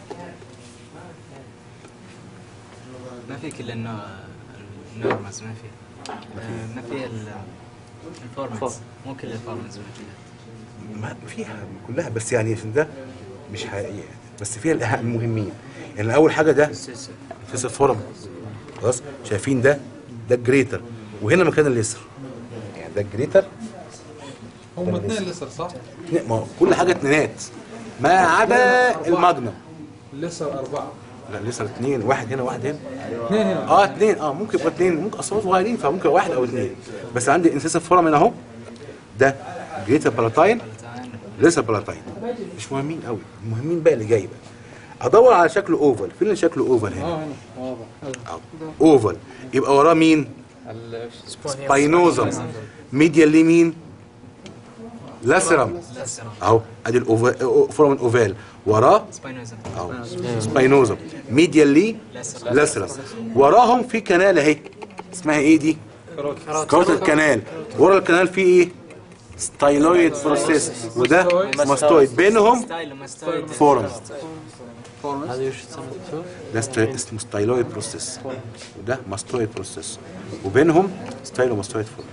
Speaker 2: ما في كل النوع النورمز ما في آه، ما في ال- الفورماتس مو كل الفورماتس موجوده
Speaker 3: ما فيها كلها بس يعني عشان ده مش حقيقيه يعني. بس فيها الأهم- المهمين يعني اول حاجه ده فيس الفورم خلاص شايفين ده ده الجريتر وهنا مكان اليسر يعني ده الجريتر
Speaker 4: هم اثنين لسر صح؟
Speaker 3: اتنين- ما هو كل حاجه اتنينات ما عدا الماجنم
Speaker 4: لسر أربعة
Speaker 3: لا اليسر اتنين واحد هنا واحد هنا
Speaker 4: اثنين هنا
Speaker 3: اه اتنين اه ممكن يبقى اتنين ممكن اصلا صغيرين فممكن واحد او اتنين بس عندي انسيسيف فورم هنا اهو ده جريتر بلاتاين لسه بلاتاين مش مهمين قوي المهمين بقى اللي جاي بقى ادور على شكله اوفل فين اللي شكله اوفل هنا
Speaker 4: اه هنا واضح
Speaker 3: أهو. اوفل يبقى وراه مين سباينوزم ميديال ليه مين لاسرم اهو ادي الاوفال فورم اوفال وراه
Speaker 2: سباينوزم
Speaker 3: اهو سباينوزم ميديال ليه لاسرم وراهم في كنال اهي اسمها ايه دي كاروتيد كانال ورا الكنال في ايه ستايلويد بروسيس وده ماستويد بينهم
Speaker 2: ستايل وماستويد
Speaker 3: فورم
Speaker 8: هذا وش تسمى دكتور؟
Speaker 3: ده ست- اسمه ستايلويد بروسيس وده ماستويد بروسيس وبينهم ستايلو ماستويد فورم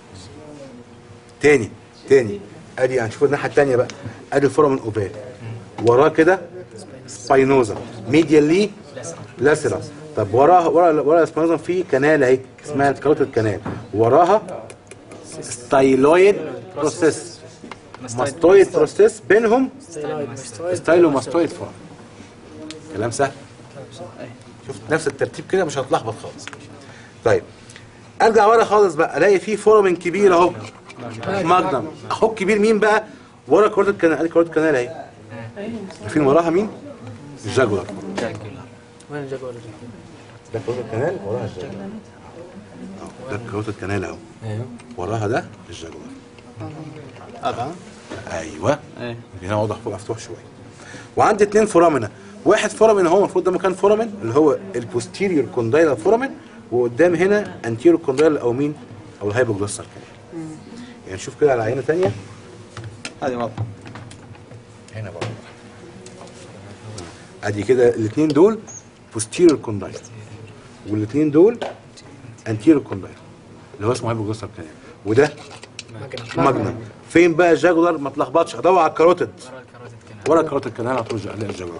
Speaker 3: تاني تاني ادي هنشوف الناحيه التانيه بقى ادي الفورم الاوفال وراه كده سباينوزا ميديال ليه لاسرا طب وراها ورا ورا السباينوزا في كنال اهي اسمها الكاروتيد كانال وراها ستايلويد بروسيس ماستويد بروسيس بينهم ستايلو ماستويد فورم كلام سهل شفت نفس الترتيب كده مش هتلخبط خالص طيب ارجع ورا خالص بقى الاقي فيه فورمن كبير اهو ماجنم اهو كبير مين بقى ورا كرة الكنال ادي كرة الكنال اهي عارفين وراها مين الجاgular
Speaker 8: وين الجدول
Speaker 3: ده كرة الكنال وراها الجاgular أهو، ده كرة الكنال اهو وراها ده الجاgular
Speaker 1: أربعة
Speaker 3: ايوه
Speaker 1: إيه
Speaker 3: هنا واضح فوق مفتوح شويه وعندي اثنين فورامنا واحد فورامن هو المفروض ده مكان فورامن اللي هو البوستيريور كوندايلر فورامن وقدام هنا انتيريور كوندايلر او مين او الهايبوجلوسال كمان يعني نشوف كده على عينه ثانيه
Speaker 1: هذه واضحة
Speaker 3: هنا برضه ادي كده الاثنين دول بوستيريور كوندايلر والاثنين دول انتيريور كوندايلر اللي هو اسمه هايبوجلوسال كمان وده ماجنم فين بقى الجاجولار ما تلخبطش ادور على الكاروتيد
Speaker 2: ورا الكاروتيد كنال
Speaker 3: ورا كرات الكنال على طول الاقي الجاجولار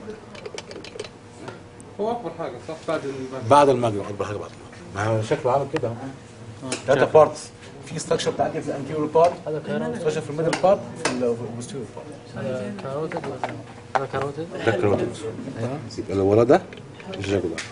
Speaker 4: هو أكبر حاجة صح بعد البنك
Speaker 3: بعد المجرى اكبر حاجه بعد المجرى ما هو شكله عامل كده اهو ثلاثه بارتس في ستراكشر بتاعتي في الانتيريور بارت
Speaker 8: هذا كاروتيد
Speaker 3: ستراكشر في الميدل بارت في البوستيريور بارت
Speaker 8: هذا كاروتيد ولا هذا كاروتيد
Speaker 3: ده كروتيد يبقى اللي ورا ده الجاجولار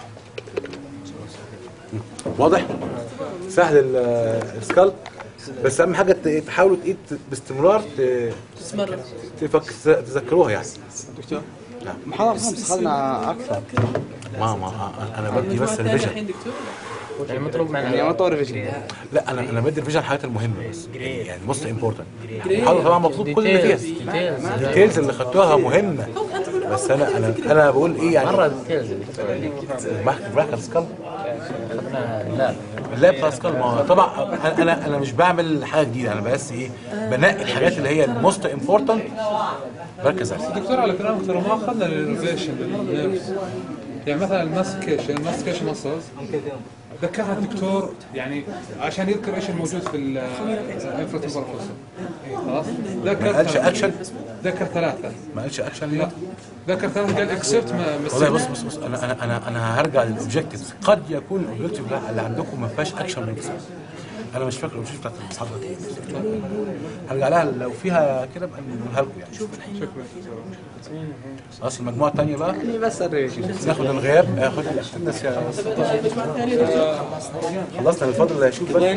Speaker 3: واضح سهل ال- السكال بس اهم حاجه ت- تحاولوا تقيت باستمرار ت-
Speaker 6: تتمرن
Speaker 3: تفك تذكروها يعني
Speaker 1: دكتور
Speaker 3: نعم.
Speaker 1: محاضرة خمس أخذنا أكثر
Speaker 3: ما ما انا بدي بس
Speaker 6: الثاني
Speaker 3: الفيجن
Speaker 6: الحين دكتور
Speaker 8: يعني مطلوب
Speaker 1: يعني
Speaker 8: معنا
Speaker 1: مطور فيجن
Speaker 3: لا انا انا بدي الفيجن الحاجات المهمه بس يعني موست امبورتنت المحاضره طبعا مطلوب كل اللي فيها
Speaker 8: ديتيلز
Speaker 3: الديتيلز اللي خدتوها مهمه بس انا انا انا بقول ايه يعني
Speaker 8: مرة ديتيلز
Speaker 3: بحكي بحكي سكال
Speaker 8: اخذنا لا
Speaker 3: لا بتاع سكال ما هو طبعا انا انا انا مش بعمل حاجه جديده انا بس ايه بنقي الحاجات اللي هي الموست امبورتنت بركز عليها
Speaker 4: دكتور على كلامك ترى ما اخذنا الريليفيشن للنيرفز يعني مثلا الماسكيشن الماسكيشن ماسلز ذكرها الدكتور يعني عشان يذكر ايش الموجود في الانفرتيبل خلاص
Speaker 3: ما
Speaker 4: ذكر
Speaker 3: قالش
Speaker 4: ثلاثة.
Speaker 3: اكشن
Speaker 4: ذكر ثلاثة
Speaker 3: ما قالش اكشن
Speaker 4: لا
Speaker 3: لا
Speaker 4: ذكر ثلاثة قال اكسبت
Speaker 3: والله بص بص بص انا انا انا انا هرجع للاوبجكتيفز قد يكون الاوبجكتيف اللي عندكم ما فيهاش اكشن من انا مش فاكر مش بتاعت المحاضره دي هرجع لها لو فيها كده ابقى نقولها لكم يعني خلاص المجموعه الثانيه بقى
Speaker 1: بس
Speaker 3: ناخد الغياب آه، خد الناس يا خلصنا من الفضل اللي هيشوف بس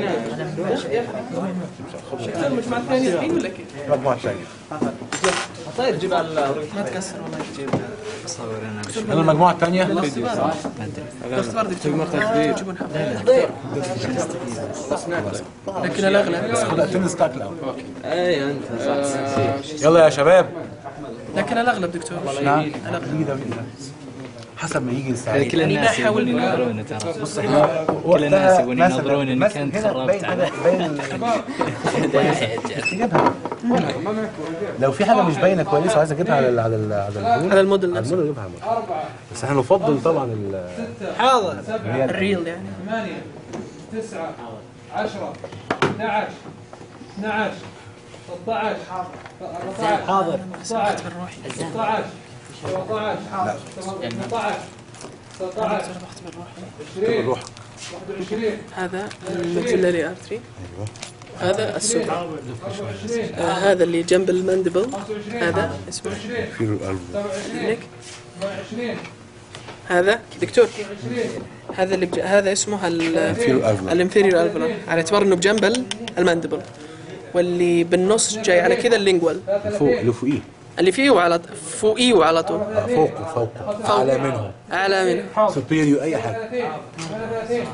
Speaker 6: المجموعة الثانية الحين ولا كيف؟
Speaker 3: المجموعه الثانيه
Speaker 6: طيب جيب ما تكسر والله جيب
Speaker 2: صور انا بش
Speaker 3: انا المجموعه الثانيه
Speaker 6: اختبار دكتور يجيبون حفظ لكن الاغلب
Speaker 3: خد التنس بتاعك الاول
Speaker 2: اي انت صح
Speaker 3: يلا يا شباب
Speaker 6: لكن الاغلب دكتور
Speaker 3: نعم يجي ده ويجي ده. حسب ما يجي الساعه
Speaker 2: كل الناس
Speaker 6: لا حول
Speaker 2: يبون
Speaker 6: الله.
Speaker 2: ينظرون ترى
Speaker 3: بص احنا
Speaker 2: كل الناس يبون
Speaker 3: مثلاً-
Speaker 2: ينظرون انك
Speaker 3: مثلاً
Speaker 2: انت
Speaker 3: هنا
Speaker 2: خربت
Speaker 3: باين
Speaker 2: على
Speaker 3: باين تجيبها لو في حاجه مش باينه كويسه وعايز اجيبها على ال على ال على البول
Speaker 6: على الموديل
Speaker 3: على
Speaker 6: نفسه
Speaker 3: الموديل اجيبها على الموديل. بس احنا نفضل طبعا ال
Speaker 6: حاضر
Speaker 3: هي ال-
Speaker 6: الريل يعني
Speaker 4: 8 9 10 11 12 13 14
Speaker 6: حاضر
Speaker 4: 16 16 17 18 19 20
Speaker 3: الروح
Speaker 4: 21
Speaker 6: هذا الماكسيلاري ارتري هذا السوبر آه هذا اللي جنب المندبل هذا اسمه
Speaker 3: في القلب
Speaker 6: نيك
Speaker 4: 20
Speaker 6: هذا دكتور هذا اللي بج... هذا اسمه ال
Speaker 3: Inferior alveolar.
Speaker 6: الانفيريور الفلر على اعتبار انه بجنب ال- المندبل واللي بالنص جاي على كذا اللينجوال
Speaker 3: فوق اللي فوقيه
Speaker 6: اللي فيه وعلى فوقيه وعلى طول
Speaker 3: آه، فوقه فوقه اعلى منه
Speaker 6: اعلى منه
Speaker 3: سوبيريو اي حاجه
Speaker 4: 30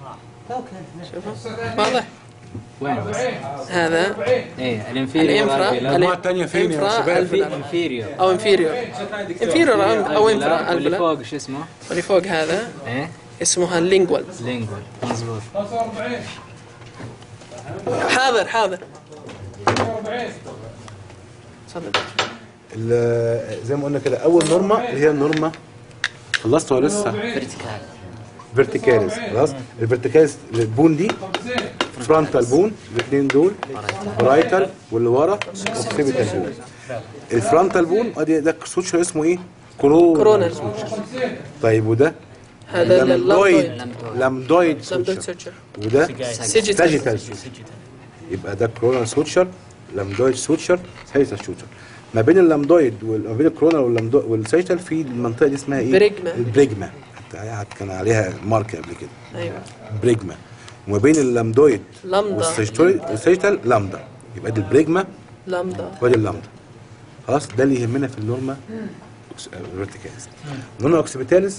Speaker 6: واضح
Speaker 2: وين بس؟
Speaker 6: هذا
Speaker 2: ايه الانفيريور
Speaker 6: الانفرا
Speaker 3: المجموعه الثانيه فين يا
Speaker 6: الانفرا
Speaker 3: شباب
Speaker 6: الفلر
Speaker 2: انفيريور
Speaker 6: او انفيريور انفيريور او انفرا
Speaker 2: واللي
Speaker 6: الفلر
Speaker 2: فوق شو اسمه؟
Speaker 6: واللي فوق هذا
Speaker 2: ايه
Speaker 6: اسمها اللينجوال
Speaker 2: لينجوال مضبوط
Speaker 4: 45
Speaker 6: حاضر حاضر
Speaker 4: 46
Speaker 6: تفضل
Speaker 3: ال- زي ما قلنا كده اول نورما اللي هي النورما خلصت ولا لسه فيرتيكاليز خلاص الفيرتيكاليز البون دي
Speaker 4: 50
Speaker 3: فرونتال بون الاثنين دول برايتال واللي ورا اوكسيبيتال بون الفرونتال بون ادي ده سوتشر اسمه ايه؟ كورونال
Speaker 6: كورونال.
Speaker 3: سوتشر
Speaker 4: 50
Speaker 3: طيب وده
Speaker 6: هذا
Speaker 3: لامدويد
Speaker 6: اللامدويد
Speaker 3: لامدويد
Speaker 6: لامدويد
Speaker 3: سوتشر
Speaker 6: سيرشر
Speaker 3: وده
Speaker 6: سيجيتال
Speaker 3: ساجيتال سوتشر يبقى ده كورونال سوتشر لامدويد سوتشر ساجيتال سوتشر ما بين اللامدويد وما بين الكورونال واللامدويد والساجيتال في المنطقه دي اسمها ايه؟
Speaker 6: بريجما.
Speaker 3: البريجما حتى كان عليها مارك قبل كده
Speaker 6: ايوه
Speaker 3: بريجما وما بين اللامدويد
Speaker 6: لامدا
Speaker 3: والساجيتال والساجيتال لامدا يبقى دي البريجما
Speaker 6: لامدا
Speaker 3: وادي اللامدا خلاص ده اللي يهمنا في النورما فيرتيكاليز النورما اوكسيبيتاليز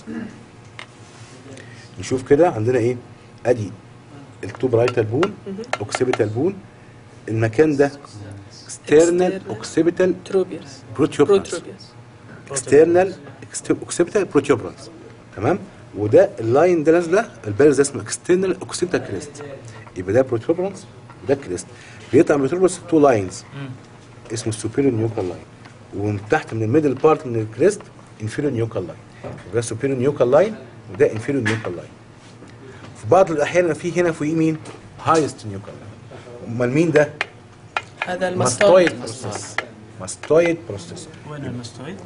Speaker 3: نشوف كده عندنا ايه ادي التوب رايتال بون اوكسيبيتال بون المكان ده اكسترنال
Speaker 6: External.
Speaker 3: اوكسيبيتال
Speaker 6: تروبيوس
Speaker 3: بروتيوبرانس
Speaker 6: بروتروبيوس
Speaker 3: اكسترنال اوكسيبيتال بروتيوبرانس تمام وده اللاين ده نازله البارز ده اسمه اكسترنال اوكسيبيتال كريست يبقى ده بروتيوبرانس وده كريست بيطلع من البروتيوبرانس تو لاينز اسمه السوبيريور نيوكال لاين ومن تحت من الميدل بارت من الكريست انفيريور نيوكال لاين ده سوبيريور نيوكال لاين وده انفيريور نيوكال لاين في بعض الاحيان في هنا فوقيه مين هايست نيوكال لاين امال مين ده
Speaker 6: هذا
Speaker 3: ماستويد
Speaker 6: الماستويد
Speaker 3: بروسيس ماستويد بروسيس
Speaker 8: وين المستويد؟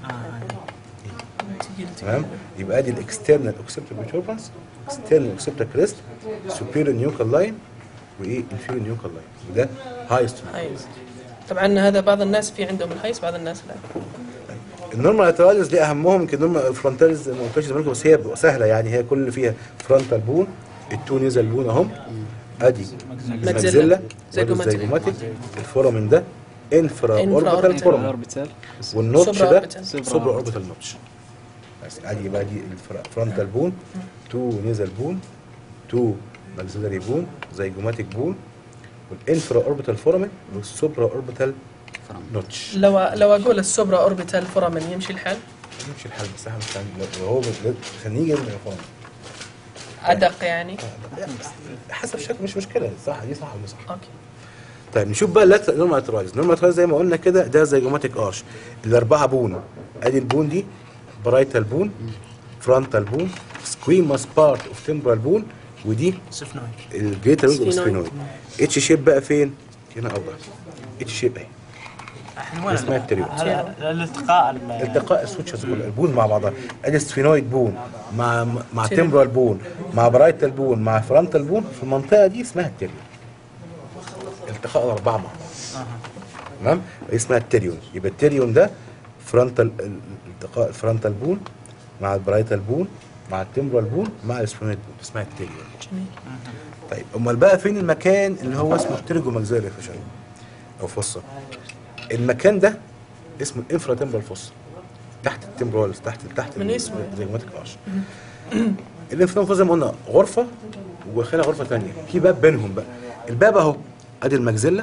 Speaker 3: تمام يبقى ادي الاكسترنال اوكسبتال بروتوبرانس اكسترنال اوكسبتال كريست سوبيريور نيوكال لاين وايه انفيريور نيوكال لاين وده هايست
Speaker 6: هايز طبعا هذا بعض الناس في عندهم الهايس بعض الناس لا
Speaker 3: النورمال لاتراليز دي اهمهم يمكن النورمال الفرونتاليز ما قلتش زمان بس هي سهله يعني هي كل اللي فيها فرونتال بون التو نيزل بون اهم ادي ماكسيلا
Speaker 6: زيجوماتيك.
Speaker 3: زيجوماتيك الفورامين ده انفرا
Speaker 6: انفرا
Speaker 3: اوربيتال
Speaker 6: أوربيتال.
Speaker 3: فورامين
Speaker 2: اوربيتال
Speaker 3: والنوتش
Speaker 6: سوبرا
Speaker 3: ده
Speaker 6: أوربيتال.
Speaker 3: سوبر اوربيتال نوتش بس ادي يبقى دي الفرونتال بون تو نيزل بون تو ماكسيلاري بون زيجوماتيك بون والانفرا اوربيتال فورامين والسوبرا اوربيتال نوتش
Speaker 6: لو لو اقول السوبرا اوربيتال فورامين يمشي الحال
Speaker 3: يمشي الحال بس احنا مش هن- لو هو خليه يجي من الفورامين
Speaker 6: ادق يعني
Speaker 3: حسب شكل مش مشكله صح دي صح ولا صح
Speaker 6: اوكي
Speaker 3: طيب نشوف بقى اللات نورمال اترايز نورمال اترايز زي ما قلنا كده ده زيجوماتيك ارش الاربعه بون ادي البون دي برايتال بون فرونتال بون سكويماس بارت اوف تمبرال بون ودي
Speaker 8: سفنويد
Speaker 3: الجريتر وينج اوف
Speaker 6: سفينويد.
Speaker 3: سفينويد اتش شيب بقى فين؟ هنا اوضح اتش شيب اهي
Speaker 2: الحين وين
Speaker 9: اسمها التريون
Speaker 2: هذا الالتقاء ال-
Speaker 9: التقاء السويتشز البون مع بعضها ادي سفينويد بون مع مع تمبرال بون مع برايتال بون مع فرونتال بون في المنطقه دي اسمها التريون التقاء الاربعه مع بعض تمام اسمها التريون يبقى التريون ده فرونتال التقاء الفرونتال بون مع البرايتال بون مع التمبرال بون مع السفينويد بون اسمها التريون
Speaker 6: جميل
Speaker 9: طيب امال بقى فين المكان اللي هو اسمه الترجو ماكسيلري فيشر او فصة المكان ده اسمه الانفرا تمبرال فصة تحت التمبرال تحت تحت
Speaker 6: من اسمه.
Speaker 9: الزيجماتيك ارش الانفرا فصة زي ما قلنا غرفة وخلال غرفة ثانية في باب بينهم بقى الباب اهو ادي المجزلة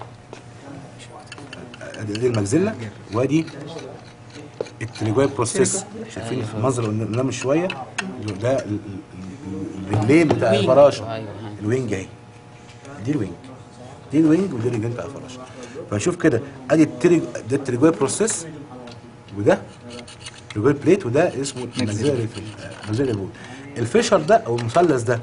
Speaker 9: ادي ادي المجزلة وادي التريجوي بروسيس شايفين في المنظر اللي قلنا من شوية ده ال- ال- ال- الرجلين بتاع
Speaker 8: وينج.
Speaker 9: الفراشة
Speaker 8: أيوة.
Speaker 9: الوينج اهي دي الوينج دي الوينج ودي الرجلين بتاع الفراشه فنشوف كده ادي التريج ده التريجوي بروسيس وده التريجوي بليت وده اسمه المجزري في المجزري بول الفيشر ده او المثلث ده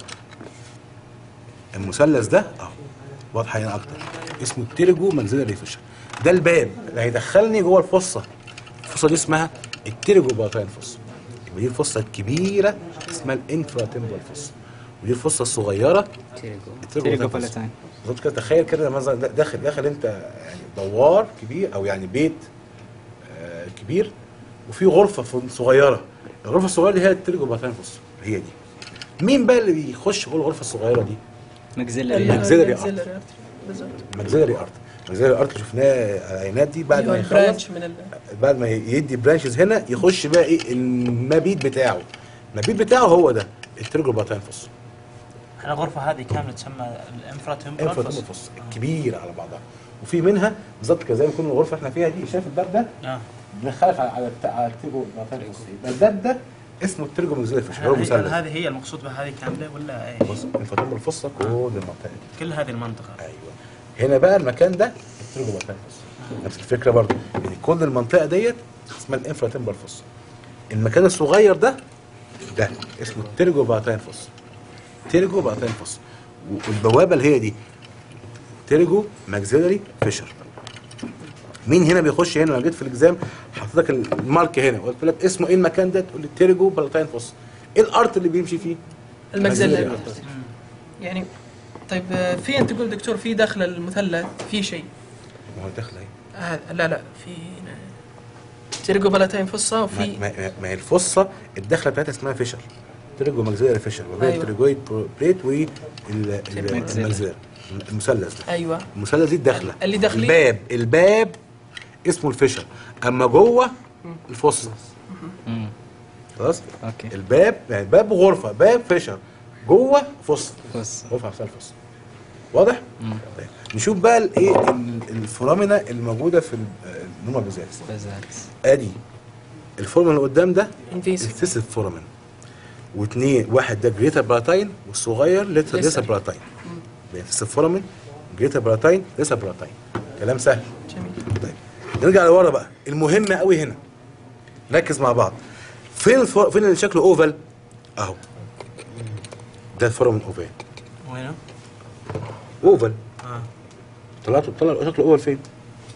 Speaker 9: المثلث ده اهو واضحه هنا اكتر اسمه التريجو مجزري فيشر ده الباب اللي هيدخلني جوه الفصه الفصه دي اسمها التريجو باتاين فصه يبقى دي الفصه الكبيره اسمها الانفرا تمبرال فصه ودي الفصه الصغيره
Speaker 8: تيريجو
Speaker 9: التريجو
Speaker 2: تيريجو
Speaker 9: باتاين فصة.
Speaker 2: فلاتين
Speaker 9: بالظبط كده تخيل كده مثلا دا- داخل داخل انت يعني دوار كبير او يعني بيت آه كبير وفي غرفه ف- صغيره الغرفه الصغيره دي هي الترجو باتاين فص هي دي مين بقى اللي بيخش جوه الغرفه الصغيره دي
Speaker 2: ماكسيلري
Speaker 9: الماكسيلري
Speaker 6: الماكسيلري ارتري بالظبط
Speaker 9: ماكسيلري ارت ماكسيلري ارت شفناه على العينات دي بعد ما
Speaker 6: أيوة،
Speaker 9: يخلص
Speaker 6: برانش من ال...
Speaker 9: بعد ما يدي برانشز هنا يخش بقى ايه المبيت بتاعه المبيت بتاعه هو ده الترجو باتاين فص
Speaker 2: الغرفة هذه كاملة تسمى الانفرا تمبرال
Speaker 9: انفرا فص الكبيره على بعضها وفي منها بالظبط كده زي ما يكون الغرفه احنا فيها دي شايف الباب ده
Speaker 2: اه
Speaker 9: بنخالف على على الت- على الترجو باتاين فص يبقى الباب ده اسمه الترجو ماكسيلري فيش هو
Speaker 2: هذه
Speaker 9: مثلث
Speaker 2: هذه هي المقصود بها هذه كاملة ولا ايش؟
Speaker 9: بص الفاتوره الفصه كل المنطقه دي
Speaker 2: كل هذه المنطقة
Speaker 9: ايوه هنا بقى المكان ده الترجو باتاين فص نفس الفكره برضه يعني كل المنطقه ديت اسمها الانفرا تمبر فص المكان الصغير ده ده اسمه الترجو باتاين فص ترجو باتاين فص والبوابه اللي هي دي ترجو ماكسيلري فيشر مين هنا بيخش هنا لو جيت في الاكزام حطيت لك المارك هنا قلت لك اسمه ايه المكان ده تقول لي ترجو باتاين فص ايه الارت اللي بيمشي فيه
Speaker 6: الماكسيلري
Speaker 9: Maxillary
Speaker 6: ارتري يعني طيب آه، في انت تقول دكتور في داخل المثلث في شيء
Speaker 9: ما هو داخل اهي
Speaker 6: هذا لا لا في هنا تيرجو بلاتين فصة
Speaker 9: ما,
Speaker 6: وفي
Speaker 9: ما, ما هي الفصه الدخله بتاعتها اسمها فيشر ترجو ماكسيلري فيشر ما بين
Speaker 6: أيوة.
Speaker 9: الترجويد بليت والماكسيلري المثلث ده
Speaker 6: ايوه
Speaker 9: المثلث دي الدخله
Speaker 6: اللي داخلين؟
Speaker 9: الباب الباب اسمه الفيشر اما جوه الفصه خلاص
Speaker 2: اوكي
Speaker 9: الباب يعني باب غرفه باب فيشر جوه فصه
Speaker 2: بس
Speaker 9: غرفه نفسها الفصه واضح؟ طيب. نشوف بقى الايه ال- الفورامينا الموجوده في النوما بيزاكس
Speaker 2: بزاكس
Speaker 9: ادي الفورمن اللي قدام ده
Speaker 6: انفيسيف
Speaker 9: السيسيف فورمن واثنين واحد ده جريتر براتاين والصغير ليتر
Speaker 6: لسه.
Speaker 9: ليسر براتاين السيسيف فورمن جريتر براتاين ليسر براتاين كلام سهل
Speaker 6: جميل
Speaker 9: طيب نرجع لورا بقى المهم قوي هنا ركز مع بعض فين الفور... فين اللي شكله اوفال اهو ده الفورمن اوفال
Speaker 2: وينه؟
Speaker 9: اوفال
Speaker 2: اه
Speaker 9: طلعت طلع شكله اوفال فين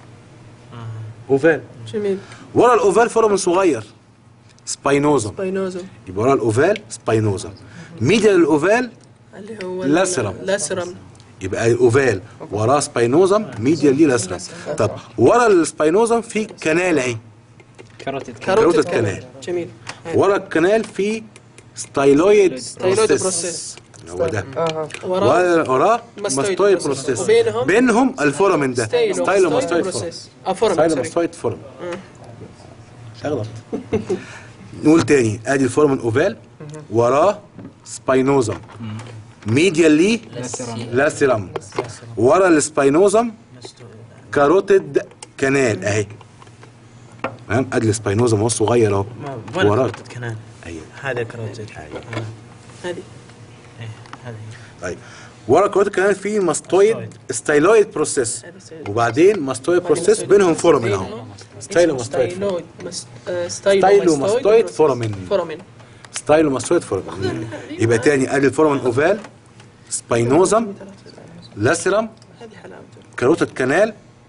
Speaker 9: اوفال
Speaker 6: جميل
Speaker 9: ورا الاوفال فورمن صغير سباينوزم
Speaker 6: باينوزو
Speaker 9: يبقى ورا الاوفال سباينوزم ميديا للاوفال
Speaker 6: اللي هو
Speaker 9: لاسرم.
Speaker 6: لاسرم
Speaker 9: يبقى الاوفال وراه سباينوزم ميديا ليه لاسرم طب ورا السباينوزم في كنال اهي
Speaker 2: كاروتيد
Speaker 9: كاروتيد
Speaker 6: كاروتيد
Speaker 9: كانال.
Speaker 6: كانال جميل
Speaker 9: ورا الكنال في ستايلويد
Speaker 6: ستايلويد
Speaker 9: بروسيس
Speaker 6: بروسيس
Speaker 9: هو ده
Speaker 6: وراه
Speaker 9: ورا- وراه
Speaker 6: ماستويد
Speaker 9: ماستويد
Speaker 6: بروسيس.
Speaker 9: بروسيس
Speaker 6: وبينهم
Speaker 9: بينهم الفورامين ده
Speaker 6: ستايلو
Speaker 9: ستايلو
Speaker 6: ماستويد
Speaker 9: ماستويد فورامين
Speaker 6: بروسيس اه فورم
Speaker 9: ستايلو
Speaker 6: سوري
Speaker 9: ماستويد فورامين اغلط نقول تاني ادي الفورامين اوفال وراه سباينوزم ميديال ليه لاسيرام ورا السباينوزم كاروتيد كانال اهي تمام ادي السباينوزم هو الصغير اهو
Speaker 2: وين
Speaker 9: وراه
Speaker 2: كاروتيد كنال؟
Speaker 9: ايوه
Speaker 2: هذا كاروتيد آه.
Speaker 6: هذه
Speaker 2: ايه هذه
Speaker 9: طيب ورا الكاروتيد كانال في ماستويد ستايلويد بروسيس وبعدين ماستويد بروسيس بينهم فورامين اهو ستايلو ماستويد فورامين.
Speaker 6: ستايلويد مس- آه، ستايلو
Speaker 9: ستايلو
Speaker 6: ماستويد
Speaker 9: ماستويد
Speaker 6: بروسيس.
Speaker 9: فورامين.
Speaker 6: فورامين
Speaker 9: ستايلو ماستويد فورامين يبقى تاني ادي الفورامين اوفال سباينوزم لاسيرام
Speaker 6: هذه حلاوته
Speaker 9: كاروتيد كانال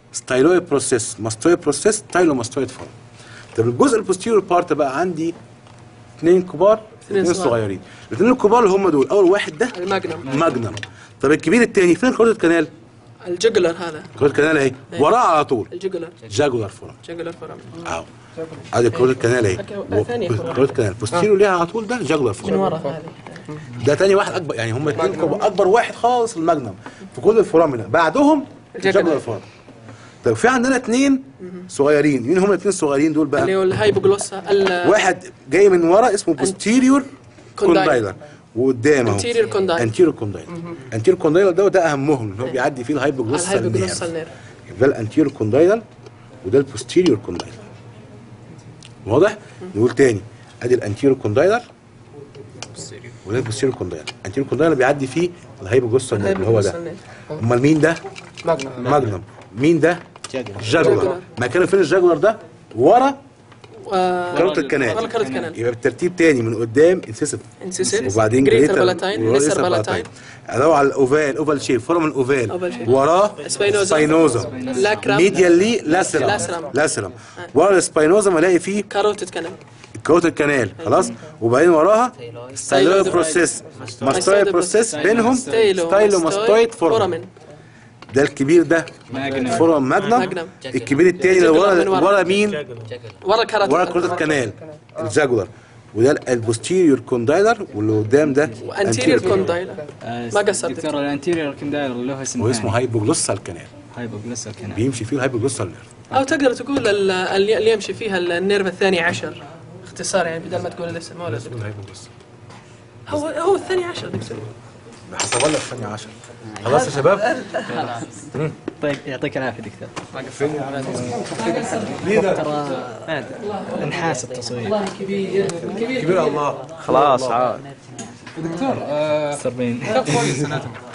Speaker 9: ستايلويد بروسيس ماستويد بروسيس ستايلو ماستويد فورم طب الجزء البوستيريور بارت بقى عندي اثنين كبار
Speaker 6: اثنين
Speaker 9: اثنين
Speaker 6: صغار.
Speaker 9: صغيرين الاثنين الكبار اللي هم دول اول واحد ده
Speaker 6: الماجنم
Speaker 9: ماجنم طب الكبير الثاني فين كروت الكنال
Speaker 6: الجوجلر هذا
Speaker 9: كروت الكنال اهي
Speaker 6: إيه.
Speaker 9: وراه على طول
Speaker 6: الجوجلر
Speaker 9: جاجولار فورم
Speaker 6: جوجلر فرامل
Speaker 9: اهو ادي كروت الكنال اهي
Speaker 6: أوكي، ثانية كرة.
Speaker 9: كروت الكنال بوستيريور ليها على طول ده جاجولار
Speaker 6: من
Speaker 9: فورم
Speaker 6: ورا هذه
Speaker 9: ده تاني واحد اكبر يعني هم الاثنين كبار اكبر واحد خالص الماجنم في كل الفورامنا بعدهم
Speaker 6: الجاجولار.
Speaker 9: جاجولار فورم طب في عندنا اثنين صغيرين مين هم الاثنين الصغيرين دول بقى
Speaker 6: اللي هو الهايبوجلوسا ال-
Speaker 9: واحد جاي من ورا اسمه بوستيريور
Speaker 6: كوندايلر.
Speaker 9: كوندايلر وقدام اهو
Speaker 6: Anterior condyle.
Speaker 9: انتيريور كوندايلر انتيريور كوندايلر ده ده اهمهم اللي هو بيعدي فيه الهايبوجلوسال
Speaker 6: الهايبوجلوسا
Speaker 9: نيرف
Speaker 6: نيرف
Speaker 9: ده الانتيريور كوندايلر وده البوستيريور كوندايلر واضح نقول تاني ادي الانتيريور كوندايلر وده البوستيريور كوندايلر الانتيريور كوندايلر بيعدي فيه الهايبوجلوسال نيرف اللي هو
Speaker 6: الهايبوجلوسا
Speaker 9: ده
Speaker 6: نيرف
Speaker 9: امال مين ده
Speaker 8: ماجنم
Speaker 9: ماجنم مين ده
Speaker 1: جاجولار.
Speaker 9: جاجولار
Speaker 6: جاجولار.
Speaker 9: مكانه فين الجاجولار ده ورا
Speaker 6: و-
Speaker 9: كروت الكنال
Speaker 6: ورا كروت كنال
Speaker 9: يبقى بالترتيب تاني من قدام انسيسيف
Speaker 6: انسيسيف
Speaker 9: وبعدين
Speaker 6: جريتر
Speaker 9: جريتر
Speaker 6: بالاتاين ليسر بالاتاين
Speaker 9: ادور على الاوفال اوفال شيب فورم الاوفال
Speaker 6: أوفال شيب.
Speaker 9: وراه
Speaker 6: سباينوزا.
Speaker 9: سباينوزا
Speaker 6: لاكرام
Speaker 9: ميديالي لاسرم
Speaker 6: لاسرم.
Speaker 9: لاسرم ورا السباينوزا الاقي فيه
Speaker 6: كاروتيد كنال
Speaker 9: كروت الكنال خلاص وبعدين وراها ستايلو بروسيس ماستويد بروسيس بينهم ستايلو ماستويد فورم
Speaker 6: فورامين
Speaker 9: ده الكبير ده
Speaker 2: ماجنم.
Speaker 9: فورم ماجنم
Speaker 6: ماجنم.
Speaker 9: الكبير التاني اللي
Speaker 6: جاجولار
Speaker 9: ورا
Speaker 6: من ورا.
Speaker 9: ورا مين
Speaker 6: ورا كاروتيد
Speaker 9: ورا كروت الكنال الجاجولار وده البوستيريور كوندايلر واللي قدام ده
Speaker 6: وانتيريور كوندايلر
Speaker 2: آه،
Speaker 6: ما قصرت.
Speaker 2: دكتور الانتيريور كوندايلر له اسم
Speaker 9: واسمه
Speaker 2: ثاني.
Speaker 9: هايبوجلوسال كنال
Speaker 2: هايبوجلوسال كنال
Speaker 9: بيمشي فيه الهايبوجلوسال نيرف
Speaker 6: او تقدر تقول ال- اللي اللي يمشي فيها النيرف الثاني عشر اختصار يعني بدل ما تقول الاسم ولا دكتور.
Speaker 9: الهايبوجلوسال
Speaker 6: هو هو الثاني عشر دكتور
Speaker 9: حسب لك ثانية 10 خلاص يا شباب
Speaker 2: طيب يعطيك العافيه دكتور ترى عاد انحاس التصوير
Speaker 9: كبير الله
Speaker 1: خلاص عاد
Speaker 4: دكتور آه،
Speaker 2: مستر بين
Speaker 4: كم كويس اناتومي